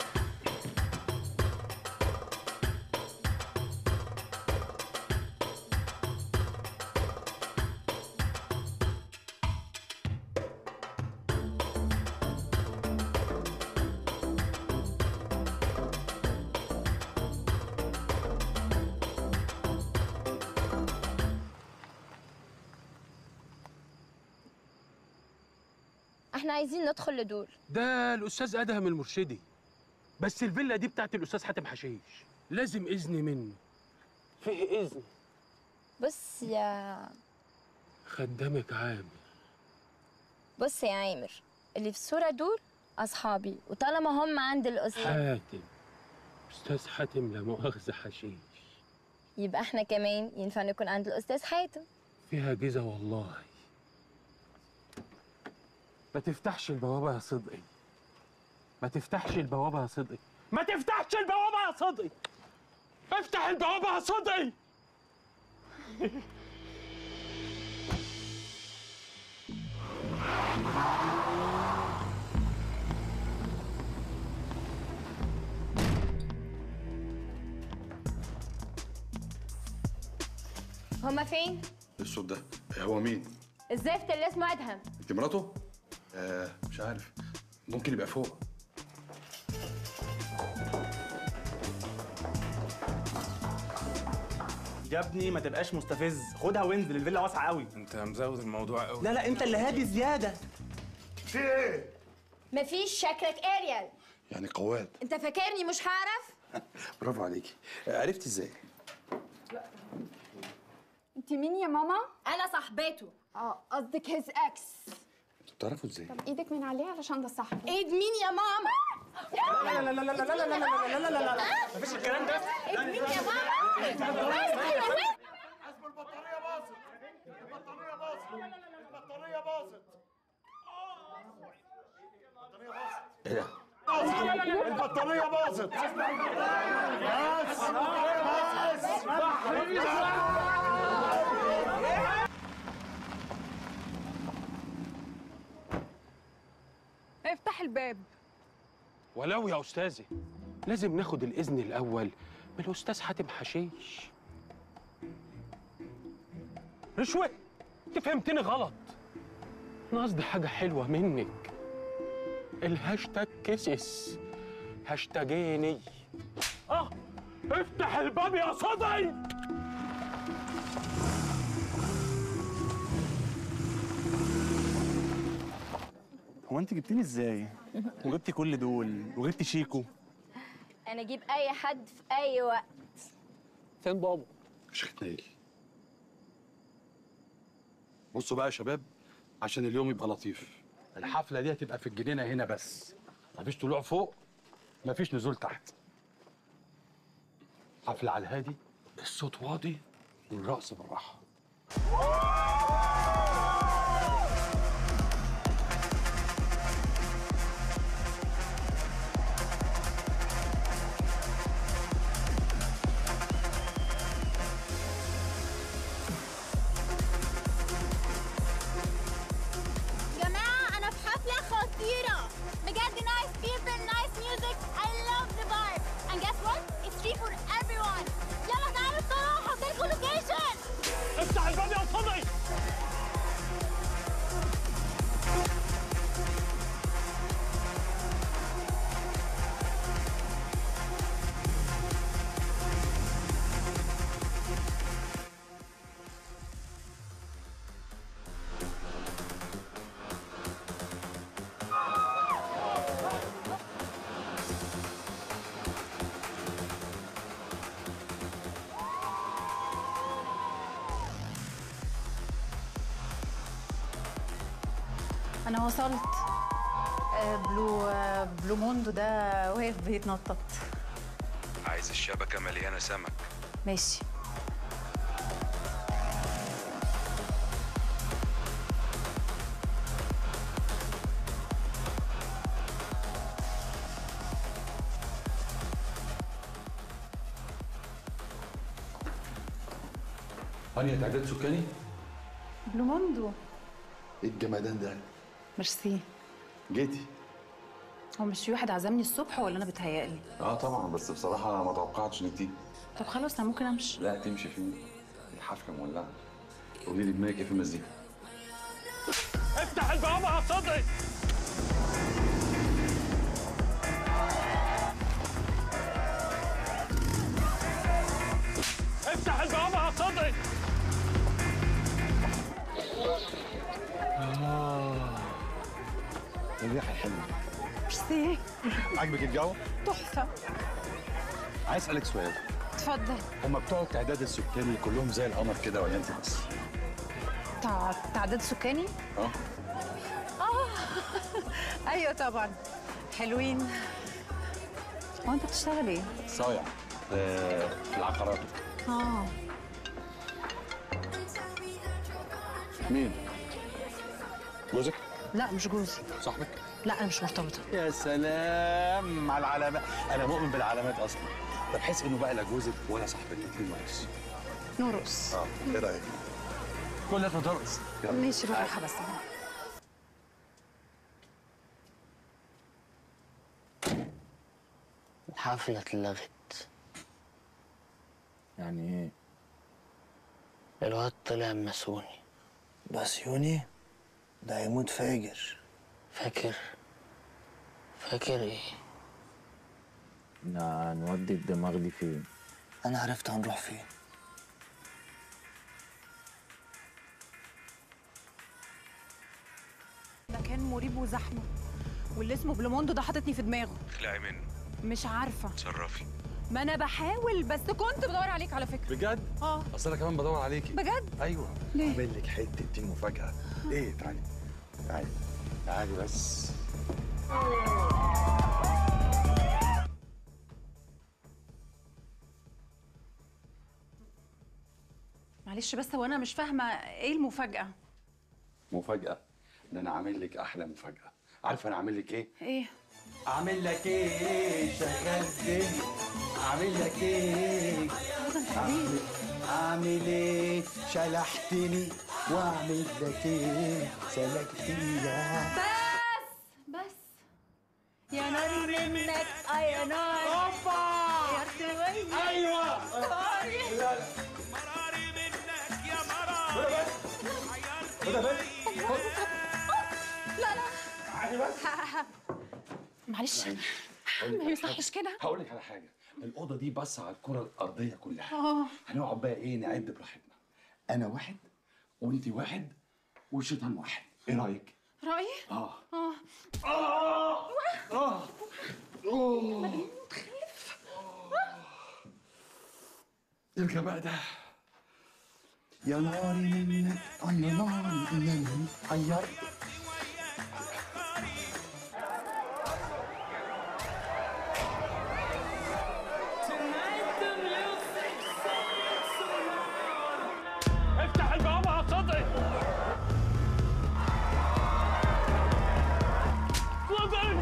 احنا عايزين ندخل لدول ده الاستاذ ادهم المرشدي بس الفيلا دي بتاعت الاستاذ حاتم حشيش لازم اذن منه فيه اذن بص يا خدامك عامر بص يا عامر اللي في الصورة دول أصحابي وطالما هم عند الأستاذ حاتم استاذ حاتم لا مؤاخذه حشيش يبقى احنا كمان ينفع نكون عند الأستاذ حاتم فيها جيزه والله ما تفتحش البوابه يا صدقي ما تفتحش البوابه يا صدقي ما تفتحش البوابه يا صدقي افتح البوابه يا صدقي هما فين؟ الصوت ده هو مين الزفت اللي اسمه أدهم انت مراته آه مش عارف ممكن يبقى فوق يا ابني ما تبقاش مستفز خدها وانزل الفيلا واسعه قوي انت مزود الموضوع قوي لا لا انت اللي هادي زياده في ايه مفيش شكلك اريال يعني قواد انت فاكرني مش هعرف؟ برافو عليكي عرفت ازاي انت مين يا ماما؟ أنا صاحبته اه قصدك هيز اكس انتوا بتعرفوا ازاي طب ايدك من عليه علشان ده صاحبي ايد مين يا ماما؟ لا لا لا لا لا لا لا لا لا لا لا لا لا مفيش الكلام ده ايد مين يا ماما؟ ايوه وين؟ البطارية باظت البطارية باظت البطارية باظت ايه ده البطارية باظت بس افتح الباب ولو يا استاذي لازم ناخد الاذن الاول من الاستاذ حاتم حشيش رشوه انت فهمتني غلط انا قصدي حاجه حلوه منك الهاشتاج كسس هاشتاجيني اه افتح الباب يا صدعي هو انت جبتيني ازاي وجبتي كل دول وجبتي شيكو أنا أجيب أي حد في أي وقت فين بابا مش هتنيل بصوا بقى يا شباب عشان اليوم يبقى لطيف الحفله دي هتبقى في الجنينه هنا بس مفيش طلوع فوق مفيش نزول تحت حفله على الهادي الصوت واطي والرقص بالراحه انا وصلت آه، بلو آه، بلو موندو ده واقف بيتنطط عايز الشبكة مليانة سمك ماشي هانيا تعداد سكاني؟ بلو موندو ايه الجمدان ده؟ ميرسي جيتي هو مش في واحد عزمني الصبح ولا انا بتهيألي اه طبعا بس بصراحة ما توقعتش انك تيجي طب خلاص انا ممكن امشي لا تمشي فين؟ الحفلة مولعة قولي لي دماغك ايه في المزيكا؟ افتح البوابة يا صدقي افتح البوابة يا صدقي الريحة الحلوة ميرسي عاجبك الجو؟ تحفه عايز اسألك سؤال اتفضل هما بتوع التعداد السكاني كلهم زي القمر كده ولا انت بس؟ تع... تعداد سكاني اه اه ايوه طبعا حلوين هو انت بتشتغل ايه صايع آه، في العقارات اه مين؟ جوزك؟ لا مش جوزي صاحبك؟ لا انا مش مرتبطه يا سلام على العلامات انا مؤمن بالعلامات اصلا ده بحيث انه بقى لا جوزك ولا صاحبك اتنين ونص نورس اه ايه رايك؟ كل ده ترقص يلا. ماشي بالراحه بس الحفلة اتلغت يعني ايه؟ الواد طلع مسوني بس يوني ده هيموت فاجر فاكر فاكر ايه نا نودي الدماغ دي فين؟ انا عرفت هنروح فين مكان مريب وزحمه واللي اسمه بلوموندو ده حاططني في دماغه اخلعي منه مش عارفه تصرفي ما انا بحاول بس كنت بدور عليك على فكره بجد؟ اه اصل انا كمان بدور عليكي بجد ايوه ليه؟ عامل لك حته دي مفاجاه ايه تعالي تعالي تعالي بس معلش بس هو انا مش فاهمه ايه المفاجاه مفاجاه ده انا عامل لك احلى مفاجاه عارفه انا عامل لك ايه ايه عامل لك ايه شغال فين عامل لك ايه عامل, عامل ايه شلحتني واعمل لك ايه سلكتني بس بس يا نار منك اه يا نار اوبا يا اختي ايوه سوري لا لا خدها بس لا لا معلش ما يصحش كده هقول لك على حاجه الاوضه دي بس على الكره الارضيه كلها اه هنقعد بقى ايه نعد براحتنا انا واحد وانت واحد والشيطان واحد ايه رايك رايي اه اه اه اه اوه ارجع بقى ده يا ناري منك آه يا ناري منك حيرت افتح البوابة يا صدقي صدقي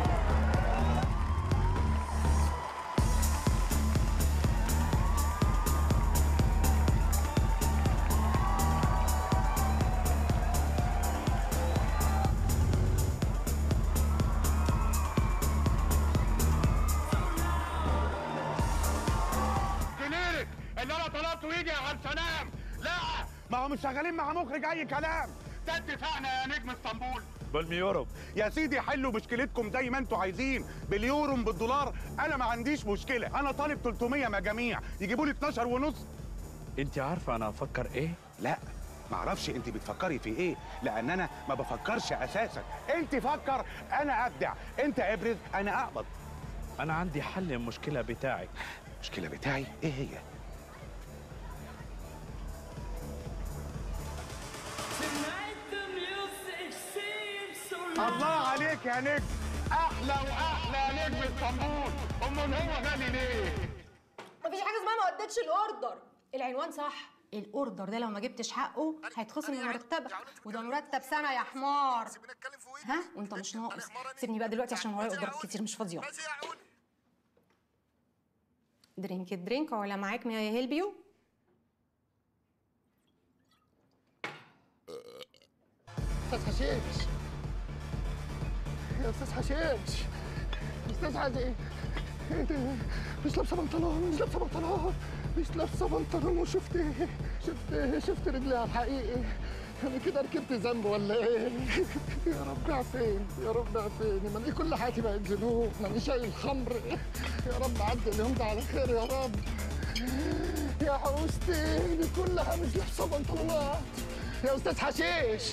جنينك اللي انا طلبته يجي يا عبد سلام لا ما هو مش شغالين مع مخرج اي كلام ده اتفقنا يا نجم اسطنبول بالميورو يا سيدي حلوا مشكلتكم زي ما انتوا عايزين باليورو بالدولار انا ما عنديش مشكله انا طالب 300 مجاميع يجيبوا لي 12 ونص انت عارفه انا افكر ايه لا معرفش انت بتفكري في ايه لان انا ما بفكرش اساسا انت فكر انا ابدع انت ابرز انا اقبض انا عندي حل المشكله بتاعك المشكله بتاعي ايه هي الله عليك يا نجم احلى واحلى نجم اسطنبول امال هو غني ليه مفيش حاجه اسمها ما وديتش الاوردر العنوان صح الاوردر ده لو ما جبتش حقه هيتخصم من مرتبك وده مرتب سنه يا حمار ها وانت مش ناقص سيبني بقى دلوقتي عشان ورايا اوردرات كتير مش فاضيه درينك درينك ولا معاك ما هيلب يو استاذ حشيش يا استاذ حشيش استاذ حشيش ايه ده مش لابسه بنطلون مش لابسه بنطلون مش لابسه بنطلون وشفت ايه شفت ايه شفت رجلي على الحقيقي انا كده ركبت ذنب ولا ايه يا رب عفين يا رب عفين ما انا كل حياتي بقت ذنوب ما انا شايل خمر يا رب عدي اليوم ده على خير يا رب يا حوستي دي كلها مش لابسه بنطلونات يا استاذ حشيش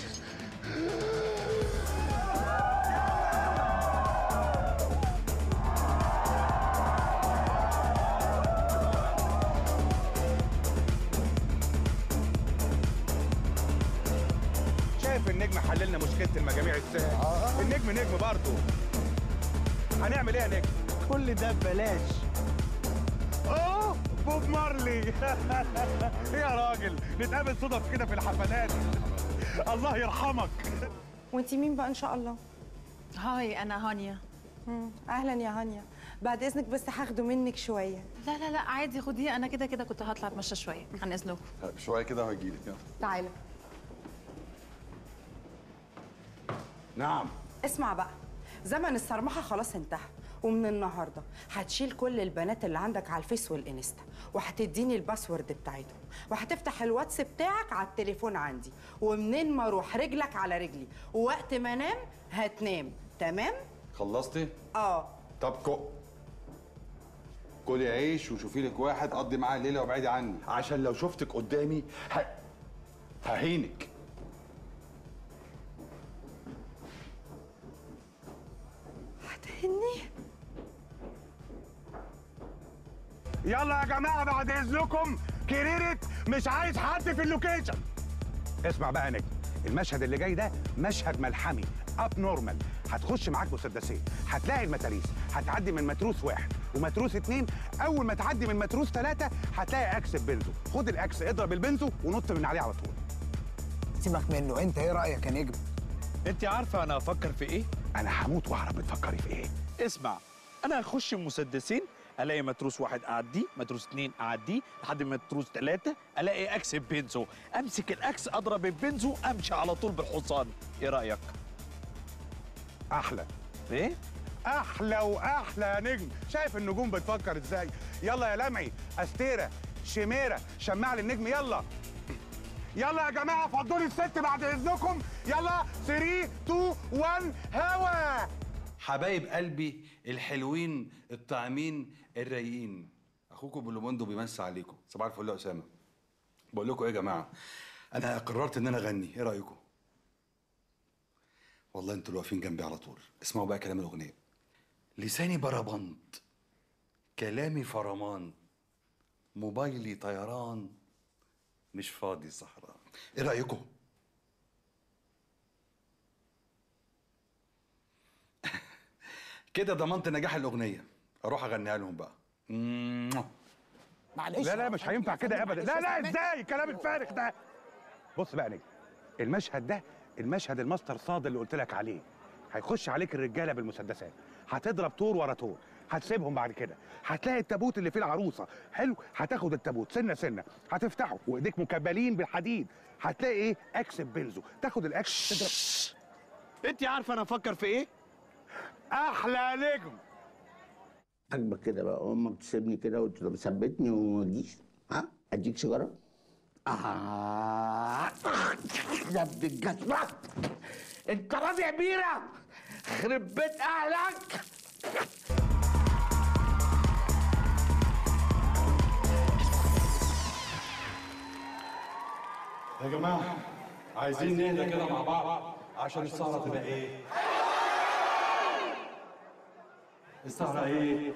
شايف النجم حللنا مشكله المجاميع ازاي النجم نجم برضه هنعمل ايه يا نجم كل ده ببلاش اوه بوب مارلي يا راجل نتقابل صدف كده في الحفلات الله يرحمك وانتي مين بقى ان شاء الله هاي انا هانيا مم. اهلا يا هانيا بعد اذنك بس هاخده منك شويه لا لا لا عادي خديه انا كده كده كنت هطلع اتمشى شويه عن اذنكم شويه كده وهجيلك يلا تعالى نعم اسمع بقى زمن الصرمحه خلاص انتهى ومن النهارده هتشيل كل البنات اللي عندك على الفيس والانستا وهتديني الباسورد بتاعتهم وهتفتح الواتس بتاعك على التليفون عندي ومنين ما اروح رجلك على رجلي ووقت ما انام هتنام تمام خلصتي اه طب كو كلي عيش وشوفي لك واحد قضي معاه الليله وابعدي عني عشان لو شفتك قدامي ه... ههينك هتهني يلا يا جماعه بعد اذنكم كريرت مش عايز حد في اللوكيشن اسمع بقى يا نجم المشهد اللي جاي ده مشهد ملحمي اب نورمال هتخش معاك مسدسين هتلاقي المتاريس هتعدي من متروس واحد ومتروس اتنين اول ما تعدي من متروس ثلاثة هتلاقي اكس ببنزو خد الاكس اضرب البنزو ونط من عليه على طول سيبك منه انت ايه رايك يا نجم انت عارفه انا افكر في ايه انا هموت واعرف بتفكري في ايه اسمع انا هخش مسدسين الاقي متروس واحد اعديه متروس اتنين اعديه لحد متروس تلاته الاقي اكس ببنزو امسك الاكس اضرب البنزو امشي على طول بالحصان ايه رايك احلى ايه احلى واحلى يا نجم شايف النجوم بتفكر ازاي يلا يا لمعي استيره شميره شماع للنجم يلا يلا يا جماعه فضلوا لي الست بعد اذنكم يلا 3 2 1 هوا حبايب قلبي الحلوين الطعمين الرايقين اخوكم بلوموندو بيمسي عليكم صباح الفل يا اسامه بقول لكم ايه يا جماعه انا قررت ان انا اغني ايه رايكم والله انتوا اللي واقفين جنبي على طول اسمعوا بقى كلام الاغنيه لساني بربنت كلامي فرمان موبايلي طيران مش فاضي صحراء ايه رايكم كده ضمنت نجاح الاغنيه اروح اغنيها لهم بقى معلش لا لا مش هينفع كده ابدا لا لا ازاي الكلام الفارغ ده بص بقى يا نجم المشهد ده المشهد الماستر صاد اللي قلت لك عليه هيخش عليك الرجاله بالمسدسات هتضرب طور ورا طور هتسيبهم بعد كده هتلاقي التابوت اللي فيه العروسه حلو هتاخد التابوت سنه سنه هتفتحه وايديك مكبلين بالحديد هتلاقي ايه اكس بنزو تاخد الاكس تضرب انت عارفه انا افكر في ايه احلى نجم عاجبك كده بقى امك تسيبني كده وتثبتني وما اجيش ها اديك سيجاره آه يا ابن الجزمة انت راضي يا بيرة خرب بيت اهلك يا جماعه عايزين نهدى كده مع بعض عشان السهره تبقى ايه السهره ايه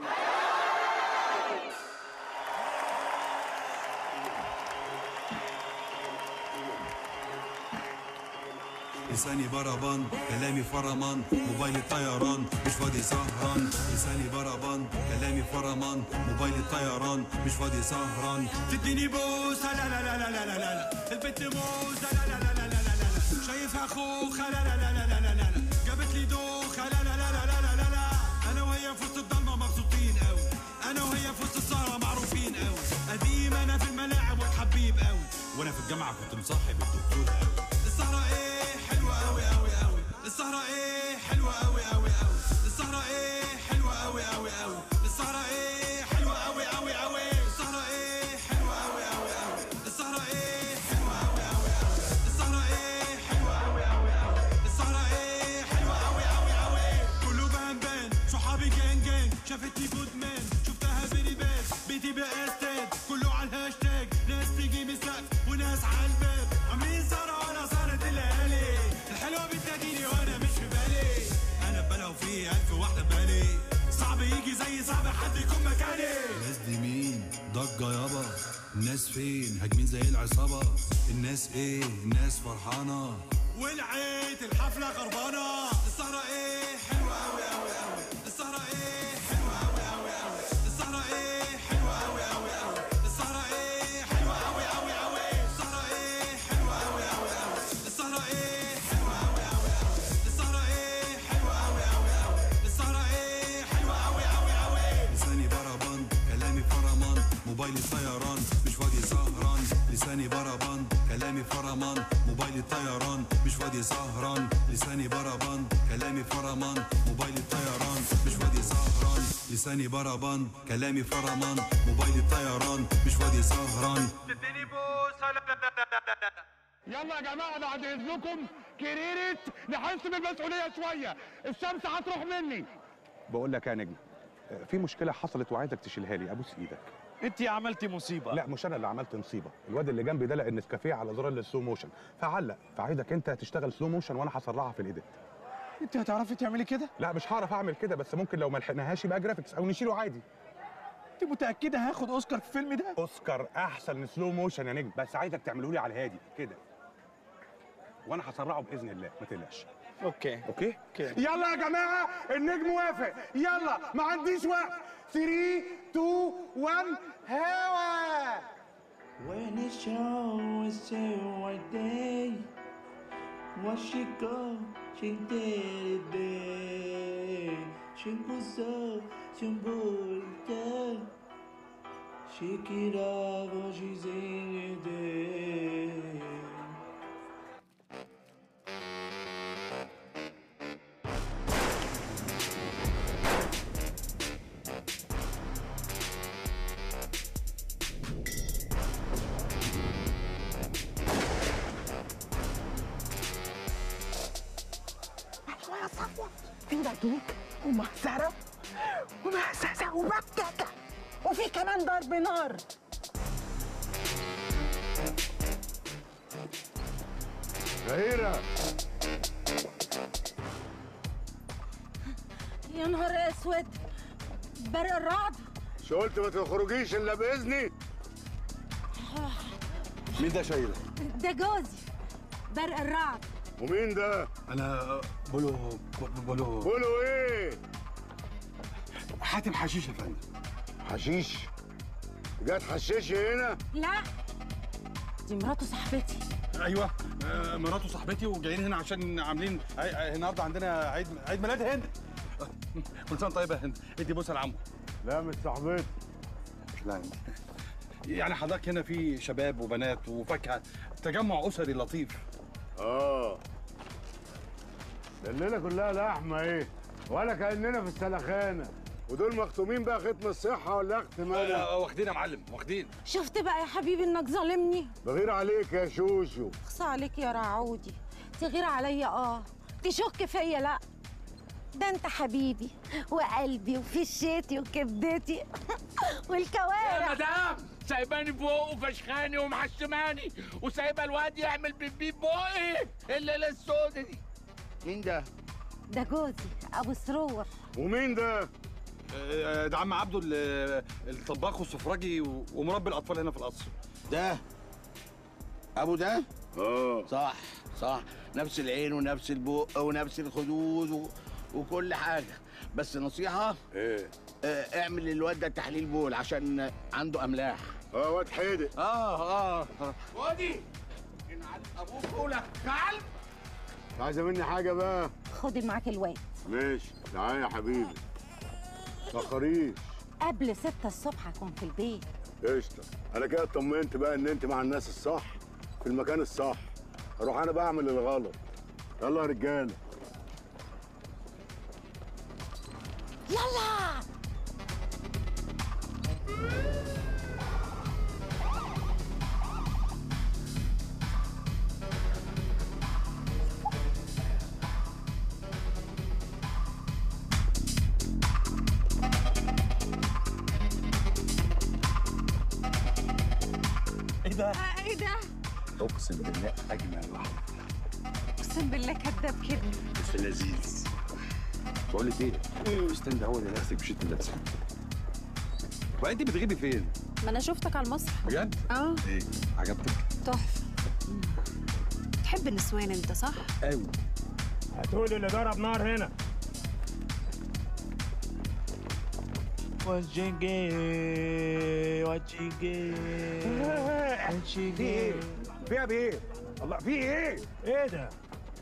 لساني بربان كلامي فرمان موبايلي طيران مش فاضي سهران لساني بربان كلامي فرمان موبايلي طيران مش فاضي سهران تديني بوسه لا لا لا لا لا لا لا البنت موزه لا لا لا لا لا لا لا شايفها خوخه لا لا لا لا لا لا لا جابت لي دوخه لا لا لا لا لا لا لا لا انا وهي في وسط الضلمه مبسوطين قوي انا وهي في وسط السهره معروفين قوي قديم انا في الملاعب والحبيب قوي وانا في الجامعه كنت مصاحب الدكتور قوي السهره ايه حلوه قوي قوي قوي السهره ايه حلوه قوي قوي قوي السهره ايه حلوه قوي قوي قوي السهره ايه حلوه قوي قوي قوي السهره ايه حلوه قوي قوي قوي السهره ايه حلوه قوي قوي قوي السهره ايه حلوه قوي قوي قوي السهره ايه حلوه قوي قوي قوي كله بهنبان صحابي جان جان شافتني جودمان شفتها فيري باد بيتي بقى استاد كله على الهاشتاج ناس تيجي من السقف وناس على الباب عاملين سهرة وانا سهرة الليالي الحلوة بتناديني وانا مش في بالي انا ببالها وفي الف واحدة ببالي صعب يجي زي صعب حد يكون مكاني الناس دي مين ضجة يابا الناس فين هاجمين زي العصابة الناس ايه الناس فرحانة ولعيت الحفلة خربانة السهرة ايه حلوة قوي قوي قوي السهرة ايه حلوة قوي قوي قوي السهرة ايه حلوة قوي قوي قوي السهرة ايه حلوة قوي قوي قوي السهرة ايه حلوة قوي قوي قوي السهرة ايه حلوة قوي قوي قوي السهرة ايه حلوة قوي قوي قوي السهرة ايه حلوة قوي قوي قوي لساني بربان كلامي فرمان موبايلي طيران مش فاضي سهران لساني بربان كلامي فرمان موبايلي طيران مش فاضي سهران لساني بربان كلامي فرمان موبايلي طيران مش فاضي سهران لساني بربان كلامي فرمان موبايلي طيران مش فاضي سهران يلا يا جماعه بعد اذنكم كريرة نحس بالمسؤوليه شويه الشمس هتروح مني بقول لك يا نجم آه، في مشكله حصلت وعايزك تشيلها لي ابوس ايدك انت عملتي مصيبه لا مش انا اللي عملت مصيبه الواد اللي جنبي ده لقى النسكافيه على زرار السلو موشن فعلق فعايزك انت تشتغل سلو موشن وانا هسرعها في الايديت انت هتعرفي تعملي كده لا مش هعرف اعمل كده بس ممكن لو ما لحقناهاش يبقى جرافيكس او نشيله عادي انت متاكده هاخد اوسكار في الفيلم ده اوسكار احسن سلو موشن يا نجم بس عايزك تعمله لي على الهادي كده وانا هسرعه باذن الله ما تقلقش اوكي اوكي يلا يا جماعه النجم وافق يلا ما عنديش وقت 3 2 1 هوا When it's show, it's say one day. What she go, she did it. She goes up, she moved up. Shake it up, oh, she's in it. ايوه يا صفوة في ندوك ومهزرة ومهززة ومبككة وفي كمان ضرب نار شهيرة يا نهار اسود برق الرعد مش قلت ما تخرجيش الا باذني مين ده شايله؟ ده جوزي برق الرعد ومين ده؟ انا بولو بولو قولوا ايه؟ حاتم حشيش يا فندم حشيش جت حشيشي هنا لا دي مراته صاحبتي ايوه آه، مراته صاحبتي وجايين هنا عشان عاملين عي- عي- النهارده عندنا عيد عيد ميلاد هند آه، كل سنه طيبه يا هند ادي بوسه لعمو لا مش صاحبتي لا يعني حضرتك هنا في شباب وبنات وفاكهه تجمع اسري لطيف اه ده الليله كلها لحمه ايه ولا كاننا في السلخانه ودول مختومين بقى ختم الصحه ولا اختم انا واخدين يا معلم واخدين شفت بقى يا حبيبي انك ظالمني بغير عليك يا شوشو اخصى عليك يا رعودي تغير عليا اه تشك فيا لا ده انت حبيبي وقلبي وفشيتي وكبدتي والكوارع يا مدام سايباني فوق وفشخاني ومحشماني وسايبه الواد يعمل بيبي بوقي الليله السودة دي مين ده؟ ده جوزي ابو سرور ومين ده؟ آه، ده عم عبده ال- الطباخ والسفراجي و- ومربي الاطفال هنا في القصر ده ابو ده اه صح صح نفس العين ونفس البق ونفس الخدود و... وكل حاجه بس نصيحه ايه آه اعمل للواد ده تحليل بول عشان عنده املاح اه واد حيدق اه اه وادي ان على ابوك قولك كلب عايزه مني حاجه بقى خد معاك الواد ماشي تعالى يا حبيبي تاخريش قبل ستة الصبح هكون في البيت قشطه انا كده اطمنت بقى ان انت مع الناس الصح في المكان الصح اروح انا بقى اعمل الغلط يلا يا رجاله يلا ايه ده؟ ايه ده؟ اقسم بالله اجمل واحده اقسم بالله كداب كده بس لذيذ بقول لك ايه؟ الفستان ده هو اللي نفسك مشيت لابسه وانت بتغيبي فين؟ ما انا شفتك على المسرح بجد؟ اه ايه؟ عجبتك؟ تحفه تحب النسوان انت صح قوي هتقول اللي ضرب نار هنا وجيجي وجيجي في ايه؟ فيها بايه؟ الله في ايه؟ ايه ده؟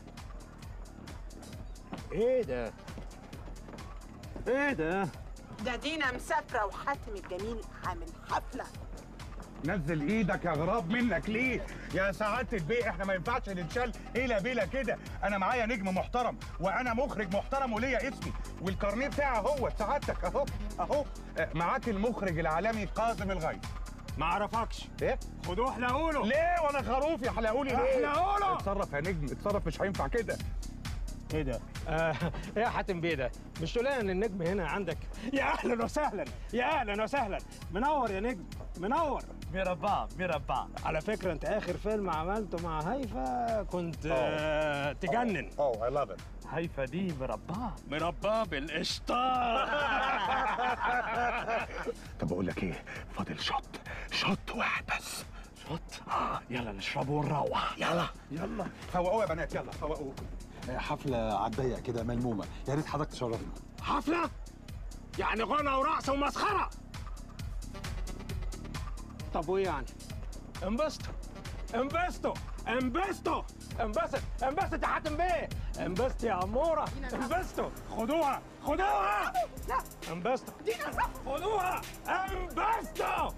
ايه ده؟ ايه ده؟ ده دينا مسافرة وحاتم الجميل عامل حفلة نزل ايدك يا غراب منك ليه؟ يا سعادة البيه احنا ما ينفعش نتشال هيلا بيلا كده، انا معايا نجم محترم وانا مخرج محترم وليا اسمي والكارنيه بتاعي اهو سعادتك اهو اهو آه، معاك المخرج العالمي كاظم الغيث ما اعرفكش ايه؟ خدوه احلقوله ليه وانا خروف يا حلقولي ليه؟ احلقوله اتصرف يا نجم اتصرف مش هينفع كده ايه ده؟ آه ايه يا حاتم بيه ده؟ مش تقول لي ان النجم هنا عندك يا اهلا وسهلا يا اهلا وسهلا منور يا نجم منور مربع مربع على فكره انت اخر فيلم عملته مع هيفا كنت آه تجنن اوه اي لاف ات هيفا دي مربعه مربعه بالقشطه طب اقول لك ايه؟ فاضل شوت شوت واحد بس شوت اه يلا نشربه ونروح يلا يلا فوقوه يا بنات يلا فوقوه حفله على الضيق كده ملمومه يا ريت حضرتك تشرفنا حفله يعني غنى ورقص ومسخره طب وايه يعني انبسطوا انبسطوا انبسطوا انبسط انبسط يا حاتم بيه انبسط يا عموره انبسطوا خدوها خدوها لا انبسطوا خدوها انبسطوا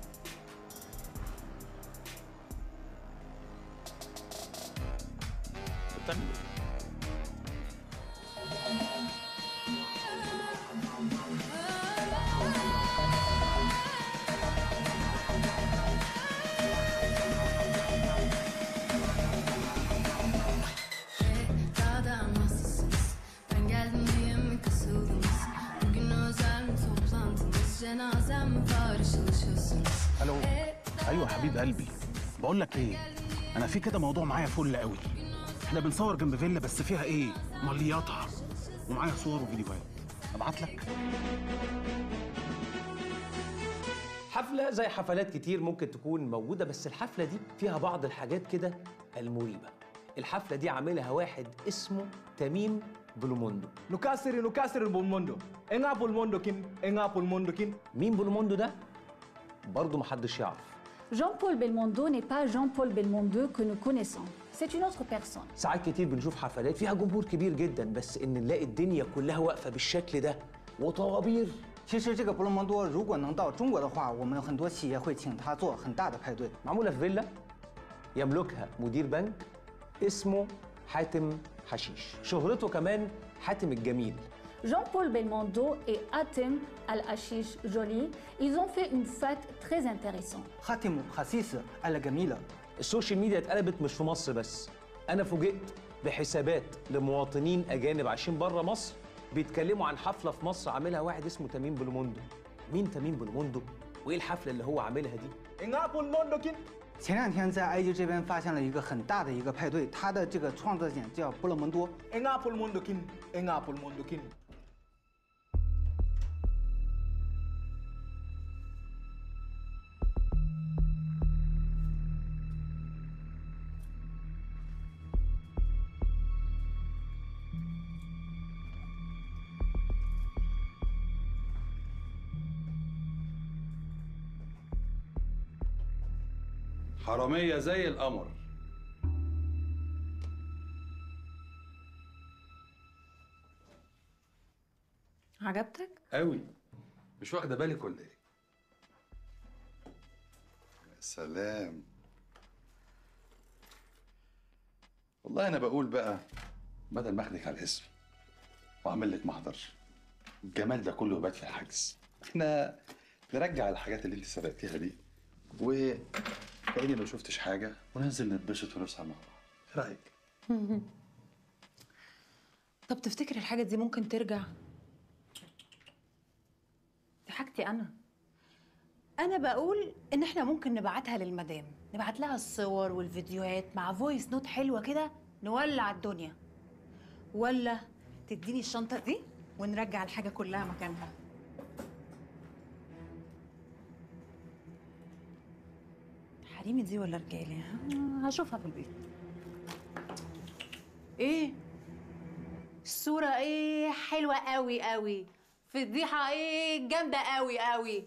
Daha da anlamsızsınız Ben geldim diye mi kasıldınız Bugün özel mi toplantınız Cenazem mi var ışılışıyorsunuz الو ايوه حبيب قلبي بقول لك ايه انا في كده موضوع معايا فل قوي احنا بنصور جنب فيلا بس فيها ايه مليطه ومعايا صور وفيديوهات ابعت لك حفلة زي حفلات كتير ممكن تكون موجودة بس الحفلة دي فيها بعض الحاجات كده المريبة الحفلة دي عاملها واحد اسمه تميم بلوموندو نكسر نكسر البولموندو انا بولموندو كين انا بولموندو كين مين بولموندو ده؟ برضه محدش يعرف Jean-Paul Belmondo n'est pas Jean-Paul Belmondo que nous connaissons. C'est une autre personne. ساعات كتير بنشوف حفلات فيها جمهور كبير جدا بس ان نلاقي الدنيا كلها واقفة بالشكل ده وطوابير 其实这个布隆蒙多如果能到中国的话，我们很多企业会请他做很大的派对。 معمولة في فيلا يملكها مدير بنك اسمه حاتم حشيش شهرته كمان حاتم الجميل Jean-Paul Belmondo et Atem Al-Hashish Jolie, ils ont fait une fête très intéressante. خاتم خسيس الجميلة السوشيال ميديا اتقلبت مش في مصر بس انا فوجئت بحسابات لمواطنين اجانب عايشين بره مصر بيتكلموا عن حفله في مصر عاملها واحد اسمه تميم بلوموندو مين تميم بلوموندو وايه الحفله اللي هو عاملها دي 前两天在埃及这边发现了一个很大的一个派对，它的这个创作点叫布勒蒙多。 اه حراميه زي القمر عجبتك؟ قوي مش واخده بالك ولا ايه يا سلام والله انا بقول بقى بدل ما اخدك على الاسم واعمل لك محضر الجمال ده كله يبات في الحجز احنا نرجع الحاجات اللي انت سرقتيها دي وكأني ما شفتش حاجه وننزل نتبسط ونسهر مع بعض ايه رايك طب تفتكر الحاجة دي ممكن ترجع؟ دي حاجتي أنا أنا بقول إن إحنا ممكن نبعتها للمدام نبعت لها الصور والفيديوهات مع فويس نوت حلوة كده نولع الدنيا ولا تديني الشنطة دي ونرجع الحاجة كلها مكانها حريمي دي ولا رجالي ها؟ هشوفها في البيت ايه الصورة ايه حلوة قوي قوي فضيحة ايه جامدة قوي قوي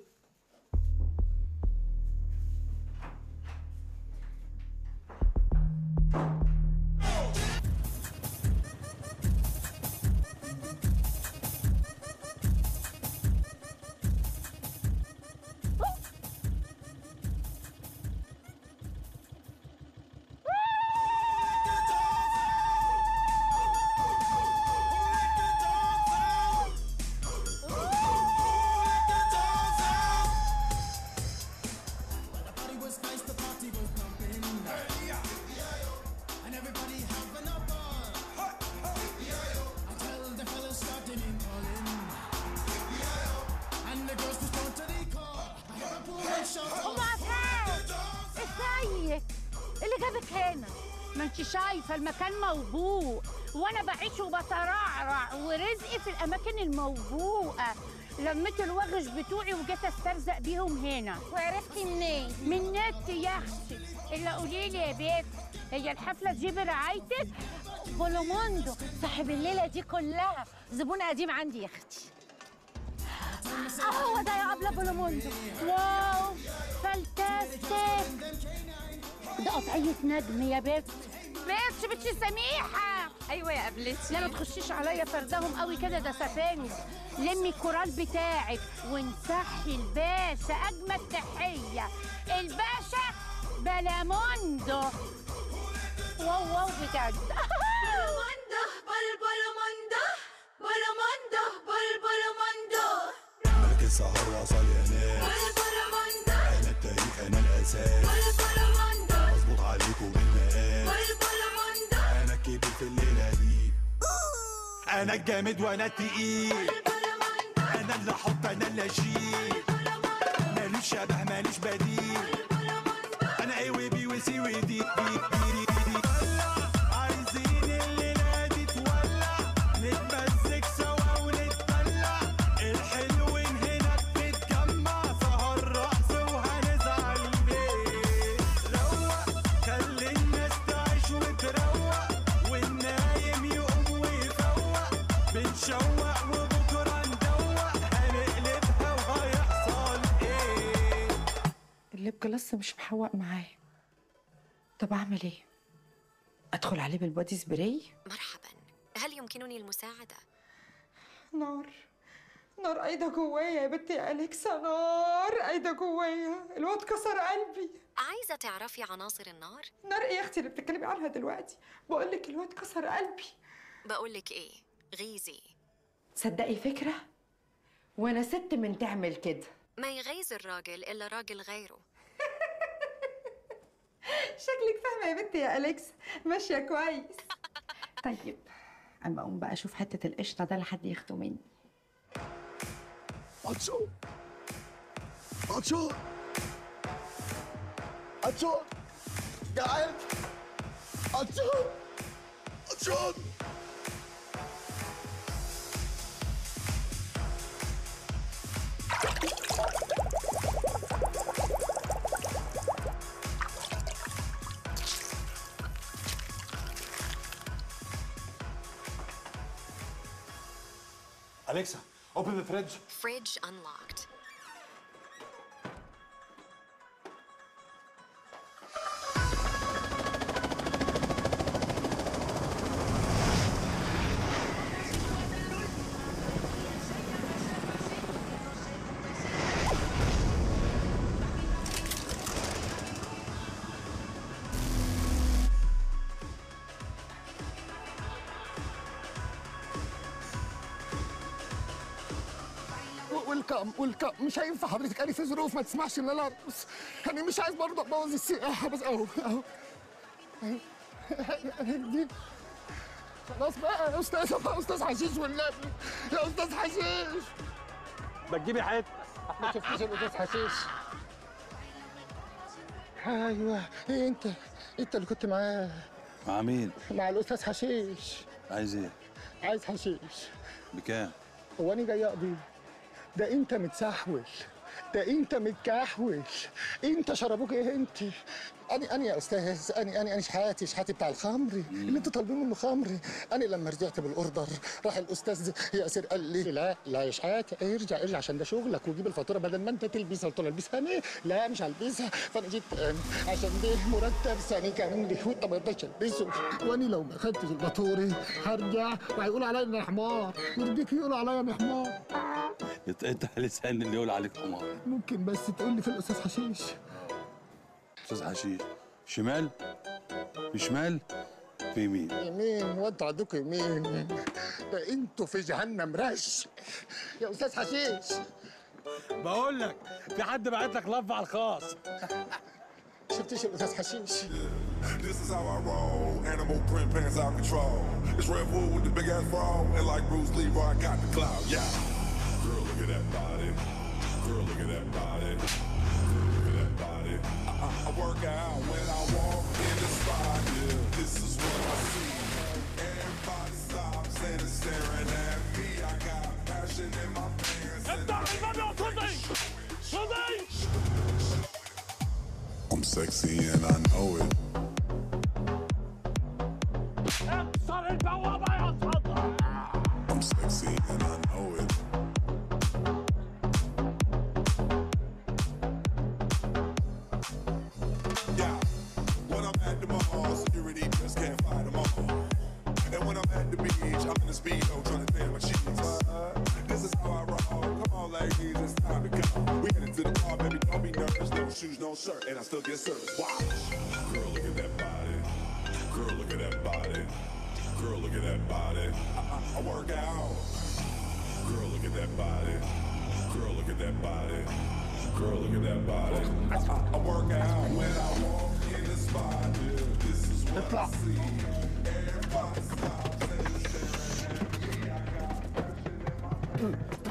ام عفان ازيك اللي جابك هنا ما انت شايفه المكان موبوء وانا بعيش وبترعرع ورزقي في الاماكن الموبوءه لميت الوغش بتوعي وجيت استرزق بيهم هنا وعرفتي منين من النت يا اختي الا قولي لي يا بيت هي الحفله دي برعايتك بولوموندو صاحب الليله دي كلها زبون قديم عندي يا اختي هو ده يا ابله بولوموندو واو فانتاستيك ده قطعية نجم يا بنت بنت بنت سميحة ايوه يا قبلتي لا ما تخشيش عليا فردهم قوي كده ده سفاني لمي الكورال بتاعك ونصحي الباشا اجمل تحية الباشا بلاموندو واو واو بجد بولوموندو بولبولوموندو بولوموندو بولبولوموندو ملك السهر وصل ينام بولبولوموندو انا التاريخ انا الاساس بولبولوموندو مظبوط عليكم بالمقاس بولبولوموندو انا الكبير في الليله دي انا الجامد وانا التقيل انا اللي احط انا اللي اشيل ماليش شبه ماليش بديل انا ايه وبي وسي ودي دي دي دي ولع عايزين الليله دي تولع نتمزج سوا ونتدلع الحلوين هنا بتتجمع سهر رقص وهنزعل ليه روق خلي الناس تعيش وتروق والنايم يقوم ويفوق بنشوق وبكره ندوق هنقلبها وهيحصل ايه الليب جلاس مش محوق معايا طب اعمل ايه ادخل عليه بالبودي سبراي مرحبا هل يمكنني المساعدة؟ نار نار قايده جوايا يا بنتي يا اليكسا نار قايده جوايا الواد كسر قلبي عايزة تعرفي عناصر النار؟ نار ايه يا اختي اللي بتتكلمي عنها دلوقتي بقول لك الواد كسر قلبي بقولك ايه غيزي تصدقي فكره وانا ست من تعمل كده ما يغيظ الراجل إلا راجل غيره شكلك فاهمه يا بنتي يا اليكسا ماشيه كويس طيب اما اقوم بقى اشوف حته القشطه ده لحد ياخده مني اتشو اتشو اتشو جعان اتشو اتشو Alexa, open the fridge. Fridge unlocked والكم والكم مش هينفع حضرتك انا في ظروف ما تسمحش ان انا ارقص انا مش عايز برضه ابوظ السياحه بس اهو اهو أهي دي خلاص بقى يا استاذ يا استاذ حشيش والنبي يا استاذ حشيش بتجيبي حته ما شفتيش الاستاذ حشيش ايوه ايه انت انت اللي كنت معاه مع مين؟ مع الاستاذ حشيش عايز ايه؟ عايز حشيش بكام؟ هو انا جاي اقضي ده انت متسحول ده انت متكحول انت شربوك ايه انت اني اني يا استاذ اني اني اني شحاتي شحاتي بتاع الخمر اللي انتوا طالبين منه خمر انا لما رجعت بالاوردر راح الاستاذ ياسر قال لي لا لا يا شحاتي ارجع ارجع عشان ده شغلك وجيب الفاتوره بدل ما انت تلبسها قلت له البسها انا لا مش هلبسها فانا جيت آم، عشان ده مرتب ثاني كامل وانت ما رضيتش البسه واني لو ما خدتش الفاتوره هرجع وهيقولوا عليا اني حمار يرضيك يقولوا عليا اني حمار يتقطع لسان اللي يقول عليك حمار ممكن بس تقول لي في الاستاذ حشيش استاذ حشيش شمال شمال في يمين يمين وانتوا عندكم يمين ده انتوا في جهنم رش يا استاذ حشيش بقول لك في حد بعت لك لف على الخاص شفتيش الاستاذ حشيش This is how I roll. Animal print pants out control. It's Red Bull with the big ass bra. And like Bruce Lee, bro, I got the clout. Yeah. Girl, look at that body. Girl, look at that body. Girl, look at that body. I, I, I work out when I walk in the spot. Yeah. This is what I see. Everybody stops and is staring at me. I got passion in my pants. I'm sexy and I know it. I'm sexy and I know it. Yeah, when I'm at the mall, security just can't fight them all. And when I'm at the beach, I'm in the speedo trying to tan my cheeks. This is how I roll. Come on, ladies, it's time to go. We headed to the bar, baby, don't be nervous. No shoes, no shirt, and I still get service. Wow. Girl, look at that body. Girl, look at that body. Girl, look at that body. I, I, I work out. Girl, look at that body. Girl, look at that body. Girl, look at that body. I, I, I work out when I walk in the spot. Yeah, this is what I see. Everybody stops and is staring at me. I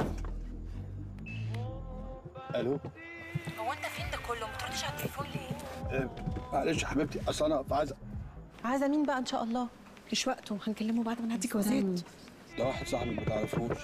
got الو هو انت فين ده كله ما تردش على التليفون ليه آه، معلش يا حبيبتي اصل انا عايز عايزه مين بقى ان شاء الله مش وقته هنكلمه بعد ما نعدي جوازات ده واحد صاحبي ما تعرفوش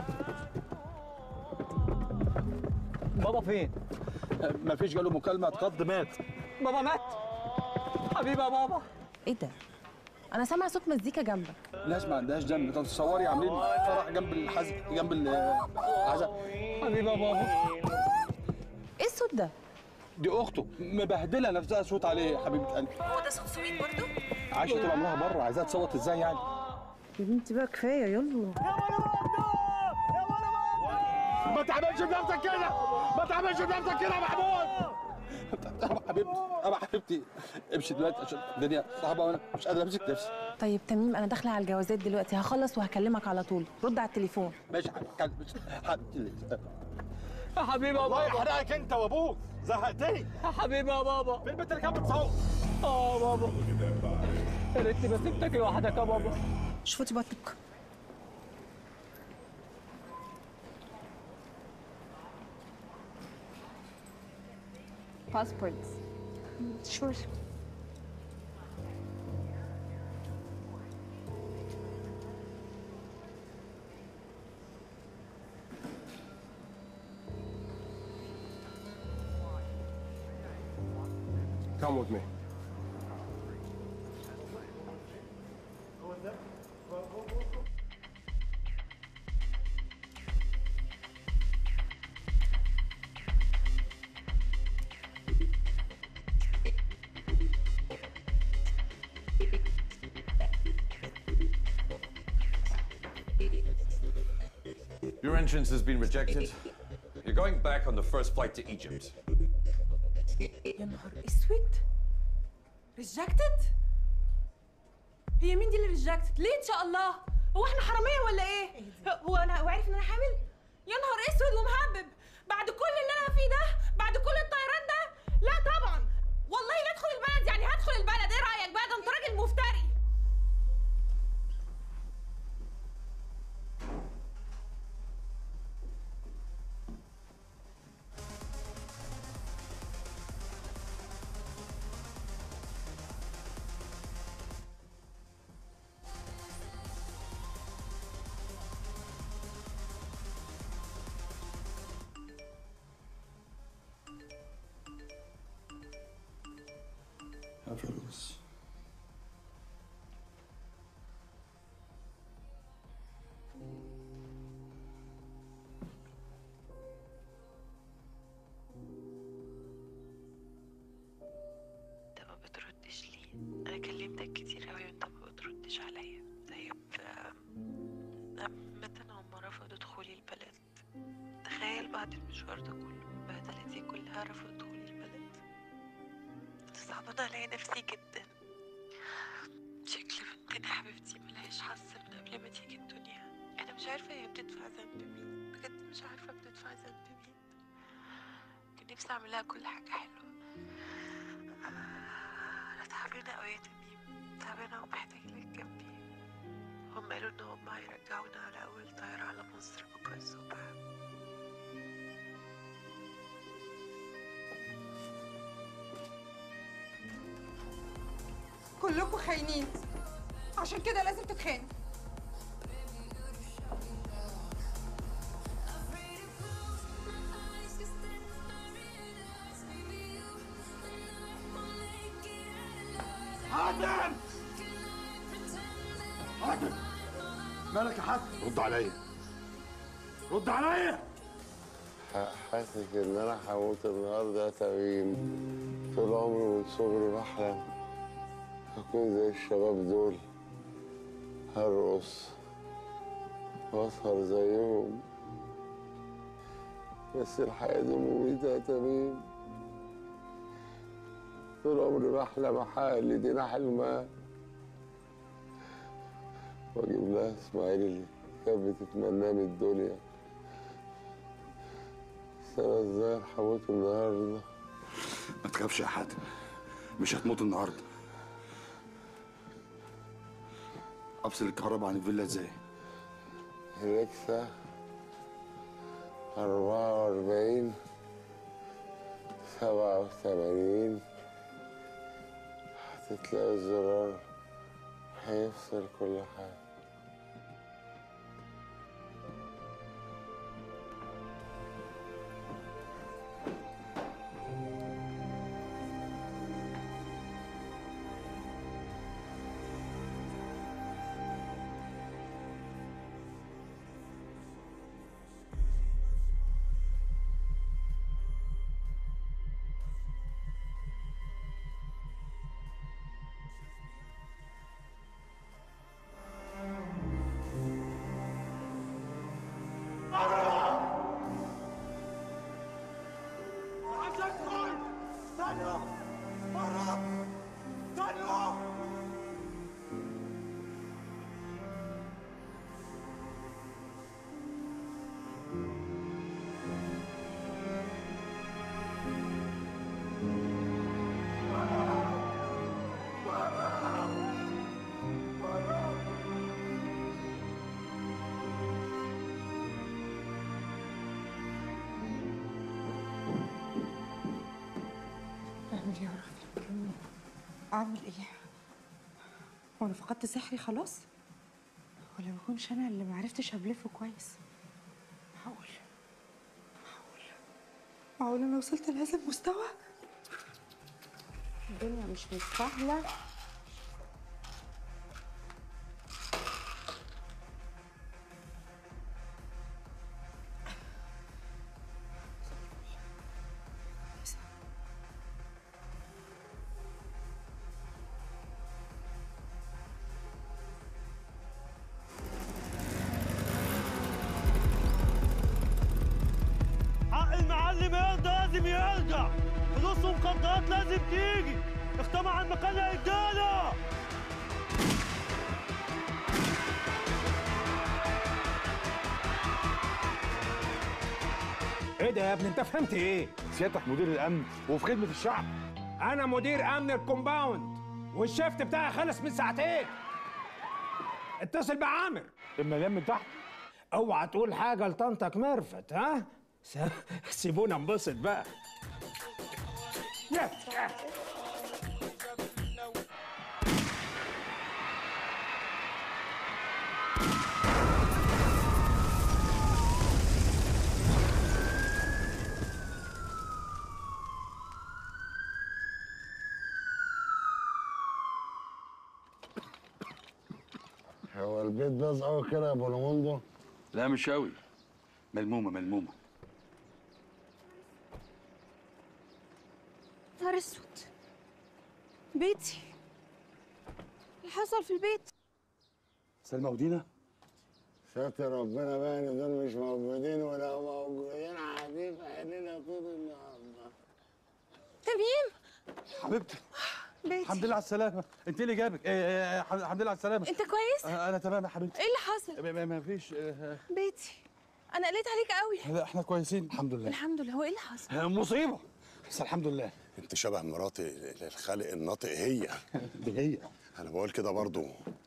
بابا فين؟ مفيش جاله مكالمه اتقض مات بابا مات حبيبي يا بابا ايه ده انا سامعه صوت مزيكا جنبك ناس ما عندهاش دم انت تصوري عاملين فرح جنب الحزن جنب العزاء حبيبي يا بابا ايه الصوت ده دي اخته مبهدله نفسها صوت عليه يا حبيبه قلبي هو ده صوت سويت برضو عايشه طول عمرها بره عايزاها تصوت ازاي يعني يا بنتي بقى كفايه يلا ما تعملش بنفسك كده ما تعملش بنفسك كده يا محمود انا حبيبتي انا حبيبتي امشي دلوقتي عشان الدنيا صعبه وانا مش قادر امسك نفسي طيب تميم انا داخله على الجوازات دلوقتي هخلص وهكلمك على طول رد على التليفون ماشي يا حبيبتي حبيبتي يا حبيبي يا الله بابا يحرقك انت وابوك زهقتني يا حبيبي يا بابا فين البنت اللي كانت بتصوت اه بابا يا ريتني ما سبتك لوحدك يا بابا شوفي بطنك Passports. Sure. Come with me. Your entrance has been rejected. You're going back on the first flight to Egypt. يا نهار اسود ريجكتد هي مين دي اللي ريجكتد ليه ان شاء الله هو احنا حراميه ولا ايه هو انا هو عارف ان انا حامل يا نهار اسود ومهبب بعد كل اللي انا فيه ده بعد كل الطيران ده لا طبعا والله لا ادخل البلد يعني هدخل البلد ايه رايك بقى ده انت راجل مفتري فلوس انت ما بتردش ليه انا كلمتك كتير قوي وانت ما بتردش عليا طيب آم، متى هم رفضوا دخولي البلد تخيل بعد المشوار ده كله البهدلة دي كلها رفضوا دخولي البلد انا صعبان عليا نفسي جدا شكل بنتنا حبيبتي ملهاش حظ من قبل ما تيجي الدنيا انا مش عارفة هي بتدفع ذنب مين بجد مش عارفة بتدفع ذنب مين كان نفسي اعملها كل حاجة حلوة انا تعبانة قوي يا تميم تعبانة ومحتاجة لك جنبي هم قالوا ان هم هيرجعونا على اول طيارة على مصر بكرة الصبح كلكم خاينين عشان كده لازم تتخانوا حاتم حاتم مالك يا حاتم رد عليا رد عليا حاسس ان انا هموت النهارده يا تميم طول عمري من صغري بحلم اكون زي الشباب دول هرقص واسهر زيهم بس الحياة دي مميتة يا تميم طول عمري بحلم احقق لدينا حلمها واجيب لها اسماعيل اللي كانت بتتمناه من الدنيا بس انا ازاي هموت النهارده ما تخافش يا حاتم مش هتموت النهارده افصل الكهرباء عن الفيلا ازاي ريكسا أربعة وأربعين سبعة وثمانين هتتلاقي الزرار هيفصل كل حاجة اعمل ايه يا رب اعمل ايه وانا فقدت سحري خلاص ولا ما يكونش انا اللي معرفتش ابلفه كويس معقول معقول معقول انا وصلت لهذا المستوى الدنيا مش مستاهله حق المعلم يرضى لازم يرجع فلوس ومخدرات لازم تيجي اختمع عن مكان يا رجاله ده يا ابني انت فهمت ايه سيادتك مدير الامن وفي خدمه الشعب انا مدير امن الكومباوند والشيفت بتاعي خلص من ساعتين اتصل بعامر المدام من تحت اوعى تقول حاجه لطنطك مرفت ها س- سيبونا انبسط بقى يا- يا. هو البيت باظ قوي كده يا ابو لموندو لا مش قوي ملمومه ملمومه نهار اسود بيتي اللي حصل في البيت سلمى ودينا ساتر ربنا بقى ان دول مش موجودين ولا موجودين قاعدين في عينينا طول النهار تميم حبيبتي بيتي الحمد لله على السلامه انت اللي جابك إيه إيه إيه، الحمد لله على السلامه انت كويس آه، انا تمام يا حبيبتي ايه اللي حصل ما- ما ما فيش آه، بيتي انا قلقت عليك قوي لا احنا كويسين الحمد لله الحمد لله هو ايه اللي حصل آه، مصيبه بس الحمد لله انت شبه مراتي الخالق الناطق هي دي هي انا بقول كده برضو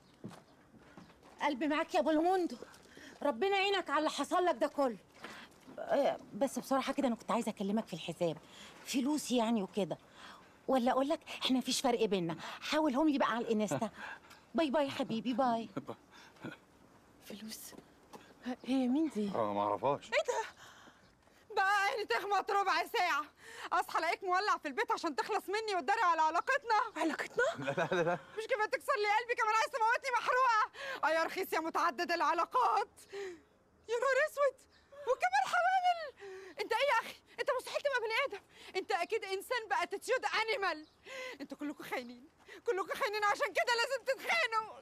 قلبي معاك يا ابو الموندو ربنا يعينك على اللي حصل لك ده كله آه، بس بصراحه كده انا كنت عايزه اكلمك في الحساب فلوس يعني وكده ولا اقول لك احنا مفيش فرق بينا حاولهم لي بقى على الانستا باي باي يا حبيبي باي فلوس هي مين دي اه ما اعرفهاش ايه ده؟ بقى عيني تخمط ربع ساعة أصحى ألاقيك مولع في البيت عشان تخلص مني وتداري على علاقتنا علاقتنا؟ لا لا لا مش كفاية تكسر لي قلبي كمان عايز تموتني محروقة اه يا رخيص يا متعدد العلاقات يا نهار اسود وكمان حوامل انت ايه يا اخي انت مستحيل تبقى بني ادم انت اكيد انسان بقى تتشود انيمال انتوا كلكم خاينين كلكم خاينين عشان كده لازم تتخانوا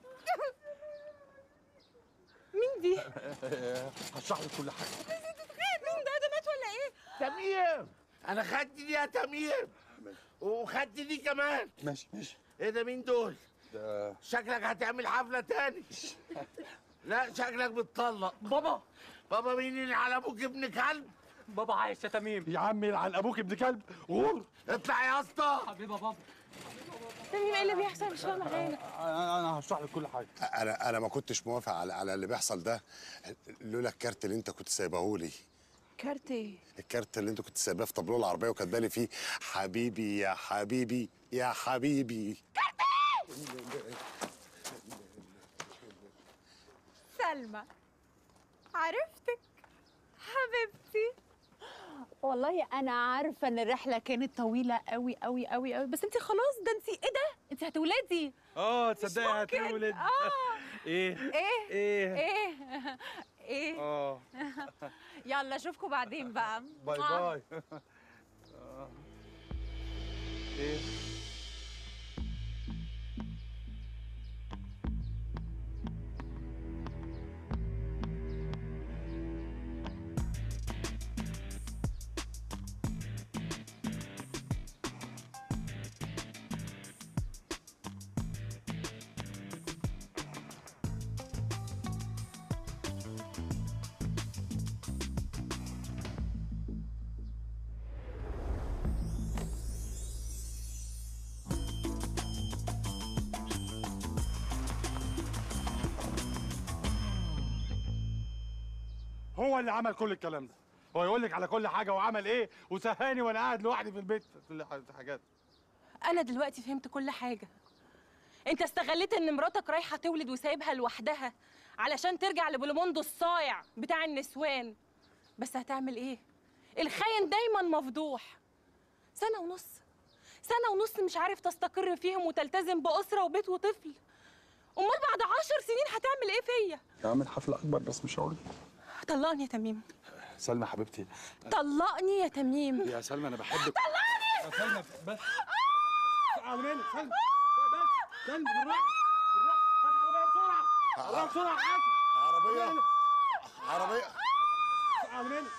مين دي؟ هشرح لك كل حاجه مين ده ده مات ولا ايه؟ تميم انا خدت دي يا تميم وخدت دي كمان ماشي ماشي ايه ده مين دول ده شكلك هتعمل حفله تاني لا شكلك بتطلق بابا بابا مين اللي على ابوك ابن كلب بابا عايش يا تميم يا عم يلعن ابوك ابن كلب غور اطلع يا اسطى حبيبي بابا تميم ايه اللي بيحصل مش فاهمه حاجه انا انا هشرح لك كل حاجه انا انا ما كنتش موافق على على اللي بيحصل ده لولا الكارت اللي انت كنت سايبهولي كارت ايه؟ الكارت اللي انت كنت سايباه في طابلوه العربيه وكاتبالي فيه حبيبي يا حبيبي يا حبيبي سلمى عرفتك حبيبتي والله انا عارفه ان الرحله كانت طويله قوي قوي قوي قوي بس انت خلاص ده انت ايه ده انت هتولدي اه تصدقي ممكن. هتولد اه ايه ايه ايه ايه ايه اه يلا اشوفكم بعدين بقى باي باي آه. ايه هو اللي عمل كل الكلام ده هو يقول لك على كل حاجه وعمل ايه وسهاني وانا قاعد لوحدي في البيت في الح- حاجات انا دلوقتي فهمت كل حاجه انت استغليت ان مراتك رايحه تولد وسايبها لوحدها علشان ترجع لبولوموندو الصايع بتاع النسوان بس هتعمل ايه الخاين دايما مفضوح سنه ونص سنه ونص مش عارف تستقر فيهم وتلتزم باسره وبيت وطفل امال بعد عشر سنين هتعمل ايه فيا اعمل حفله اكبر بس مش هقول طلقني يا تميم سلمى حبيبتي طلقني يا تميم يا سلمى انا بحبك طلقني يا سلمى بس اعمل ايه سلمى بس سلمى بالراحه بالراحه هات عربيه بسرعه عربيه بسرعه هات عربيه عربيه اعمل ايه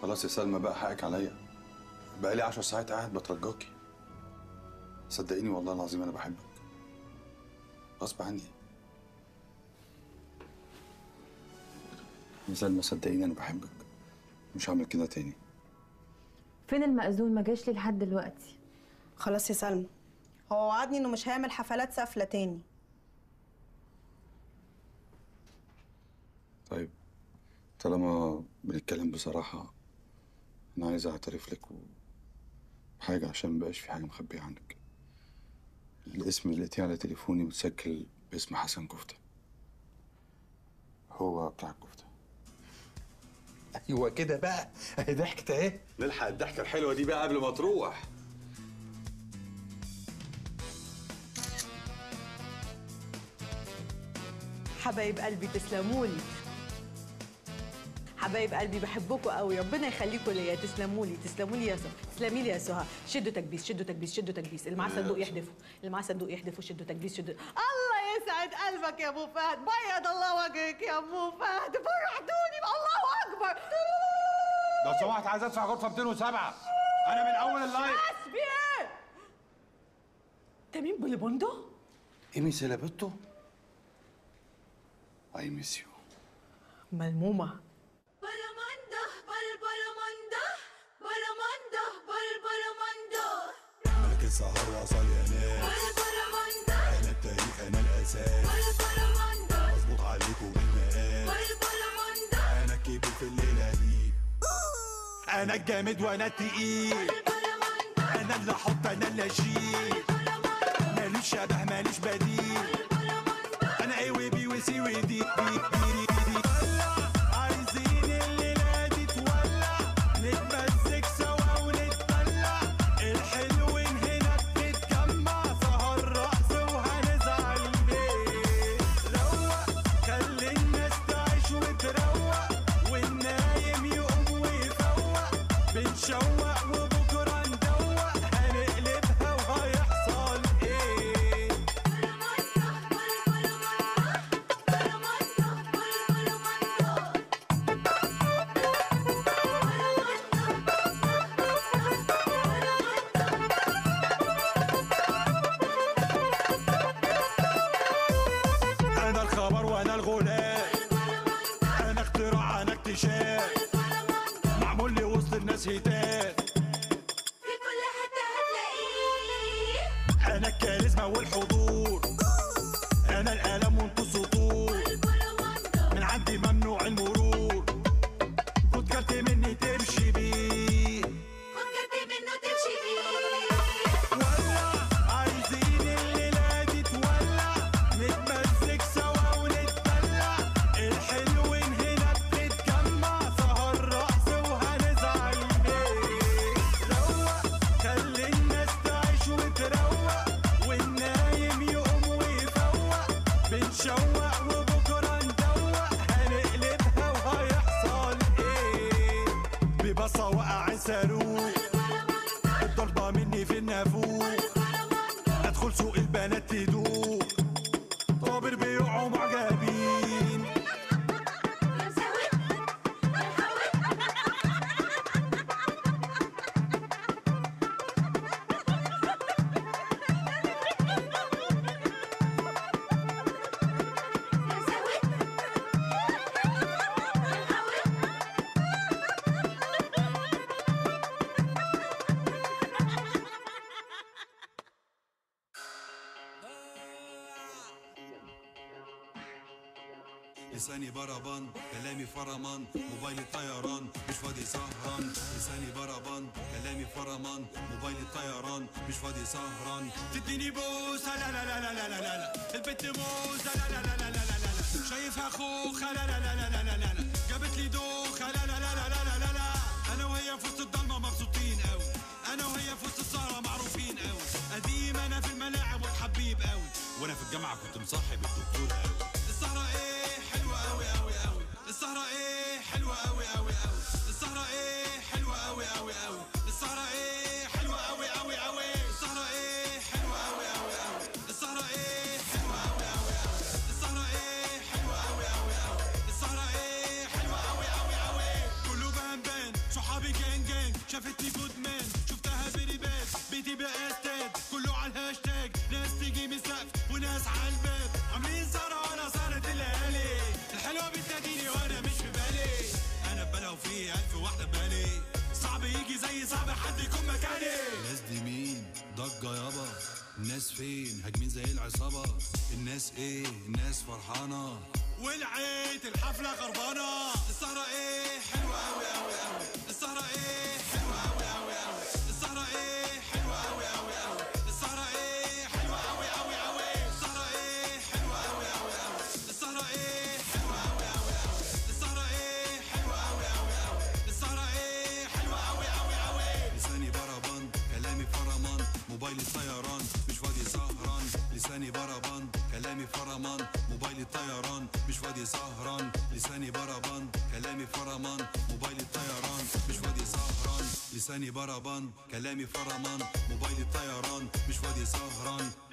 خلاص يا سلمى بقى حقك عليا بقالي عشر ساعات قاعد بترجاكي صدقيني والله العظيم انا بحبك غصب عني يا سلمى صدقيني انا بحبك مش هعمل كده تاني فين المأذون ما جاش لي لحد دلوقتي خلاص يا سلمى هو وعدني انه مش هيعمل حفلات سافله تاني طيب طالما بنتكلم بصراحة أنا عايز أعترف لك بحاجة عشان مبقاش في حاجة مخبية عنك الاسم اللي لقيتيه على تليفوني متسجل باسم حسن كفتة هو بتاع الكفتة أيوة كده بقى أهي ضحكت أهي نلحق الضحكة الحلوة دي بقى قبل ما تروح حبايب قلبي تسلمولي حبايب قلبي بحبكم قوي ربنا يخليكم ليا تسلموا لي تسلموا لي يا سهى تسلمي لي يا سهى شدوا تكبيس شدوا تكبيس شدوا تكبيس اللي معاه يا صندوق سهى. يحدفه اللي معاه صندوق يحدفه شدوا تكبيس شدوا الله يسعد قلبك يا ابو فهد بيض الله وجهك يا ابو فهد فرحتوني الله اكبر لو سمحت عايز ادفع غرفه 207 انا من اول اللايف حسبي ايه انت مين بوليبوندو إيمي سيلابيتو I miss you ملمومه ملك السهر وصل يا ناس انا التاريخ انا الاساس مظبوط عليكم بالمقاس انا الكبير في الليله دي انا الجامد وانا التقيل انا اللي احط انا اللي اشيل ماليش شبه ماليش بديل انا ايه وبي وسي ودي دي دي دي دي ولع عايزين الليله دي تولع نتمزج سوا ونتدلع الحلوين هنا بتتجمع سهر رقص وهنزعل ليه روق خلي الناس تعيش وتروق والنايم يقوم ويفوق بنشوق وبكره ندوق هنقلبها وهيحصل ايه انا الخبر وانا الغلام انا اختراع انا اكتشاف معمول لي وسط الناس هتاف انا الكاريزما والحضور انا الالم وانتو السطور من عندي ممنوع المرور خد كارت مني تمشي بيه ولع عايزين الليلة دي تولع نتمزج سوا ونتدلع الحلوين هنا بتتجمع سهر رقص وهنزعل ليه روق خلي الناس تعيش وتروق والنايم يقوم ويفوق بنشوق وبكره ندوق هنقلبها وهيحصل ايه ببصة وقع صاروخ الضربة مني في النافوخ ادخل سوق البنات تدوق طابر بيقعوا معجبين لساني بربان كلامي فرمان موبايلي طيران مش فاضي سهران لساني بربان كلامي فرمان موبايلي طيران مش فاضي سهران تديني بوسه لا لا لا لا لا لا لا البنت موزه لا لا لا لا لا لا لا شايفها خوخه لا لا لا لا لا لا لا لا جابت لي دوخه لا لا لا لا لا لا لا لا انا وهي في وسط الضلمه مبسوطين قوي انا وهي في وسط السهره معروفين قوي قديم انا في الملاعب والحبيب قوي وانا في الجامعه كنت مصاحب الدكتور قوي السهره ايه حلوه قوي قوي قوي السهره ايه حلوه قوي قوي قوي السهره ايه حلوه قوي قوي قوي السهره ايه حلوه قوي قوي قوي السهره ايه حلوه قوي قوي قوي السهره ايه حلوه قوي قوي قوي السهره ايه حلوه قوي قوي قوي السهره ايه حلوه قوي قوي قوي كله بان بان صح صحابي جانج جانج شافتني جود مان شفتها فيري باد بيتي بقى استاد كله على الهاشتاج ناس تيجي من السقف وناس على الباب عاملين سهرة وانا سهرة الليالي الحلوة بتناديني وانا مش في بالي انا ببالها وفي الف واحدة ببالي صعب يجي زي صعب حد يكون مكاني الناس دي مين ضجة يابا الناس فين هاجمين زي العصابة الناس ايه الناس فرحانة ولعيت الحفلة خربانة السهرة ايه حلوة اوي اوي اوي السهرة ايه حلوة اوي اوي اوي السهرة ايه حلوة اوي اوي اوي السهرة ايه حلوة اوي اوي اوي السهرة ايه حلوة اوي اوي اوي السهرة ايه حلوة اوي اوي اوي السهرة ايه حلوة اوي اوي اوي السهرة ايه حلوة اوي اوي اوي لساني بربان كلامي فرمان موبايلي طيران مش فاضي سهران لساني بربان كلامي فرمان موبايلي طيران مش فاضي سهران لساني بربان كلامي فرمان موبايلي طيران مش فاضي سهران لساني بربان كلامي فرمان موبايلي طيران مش فاضي سهران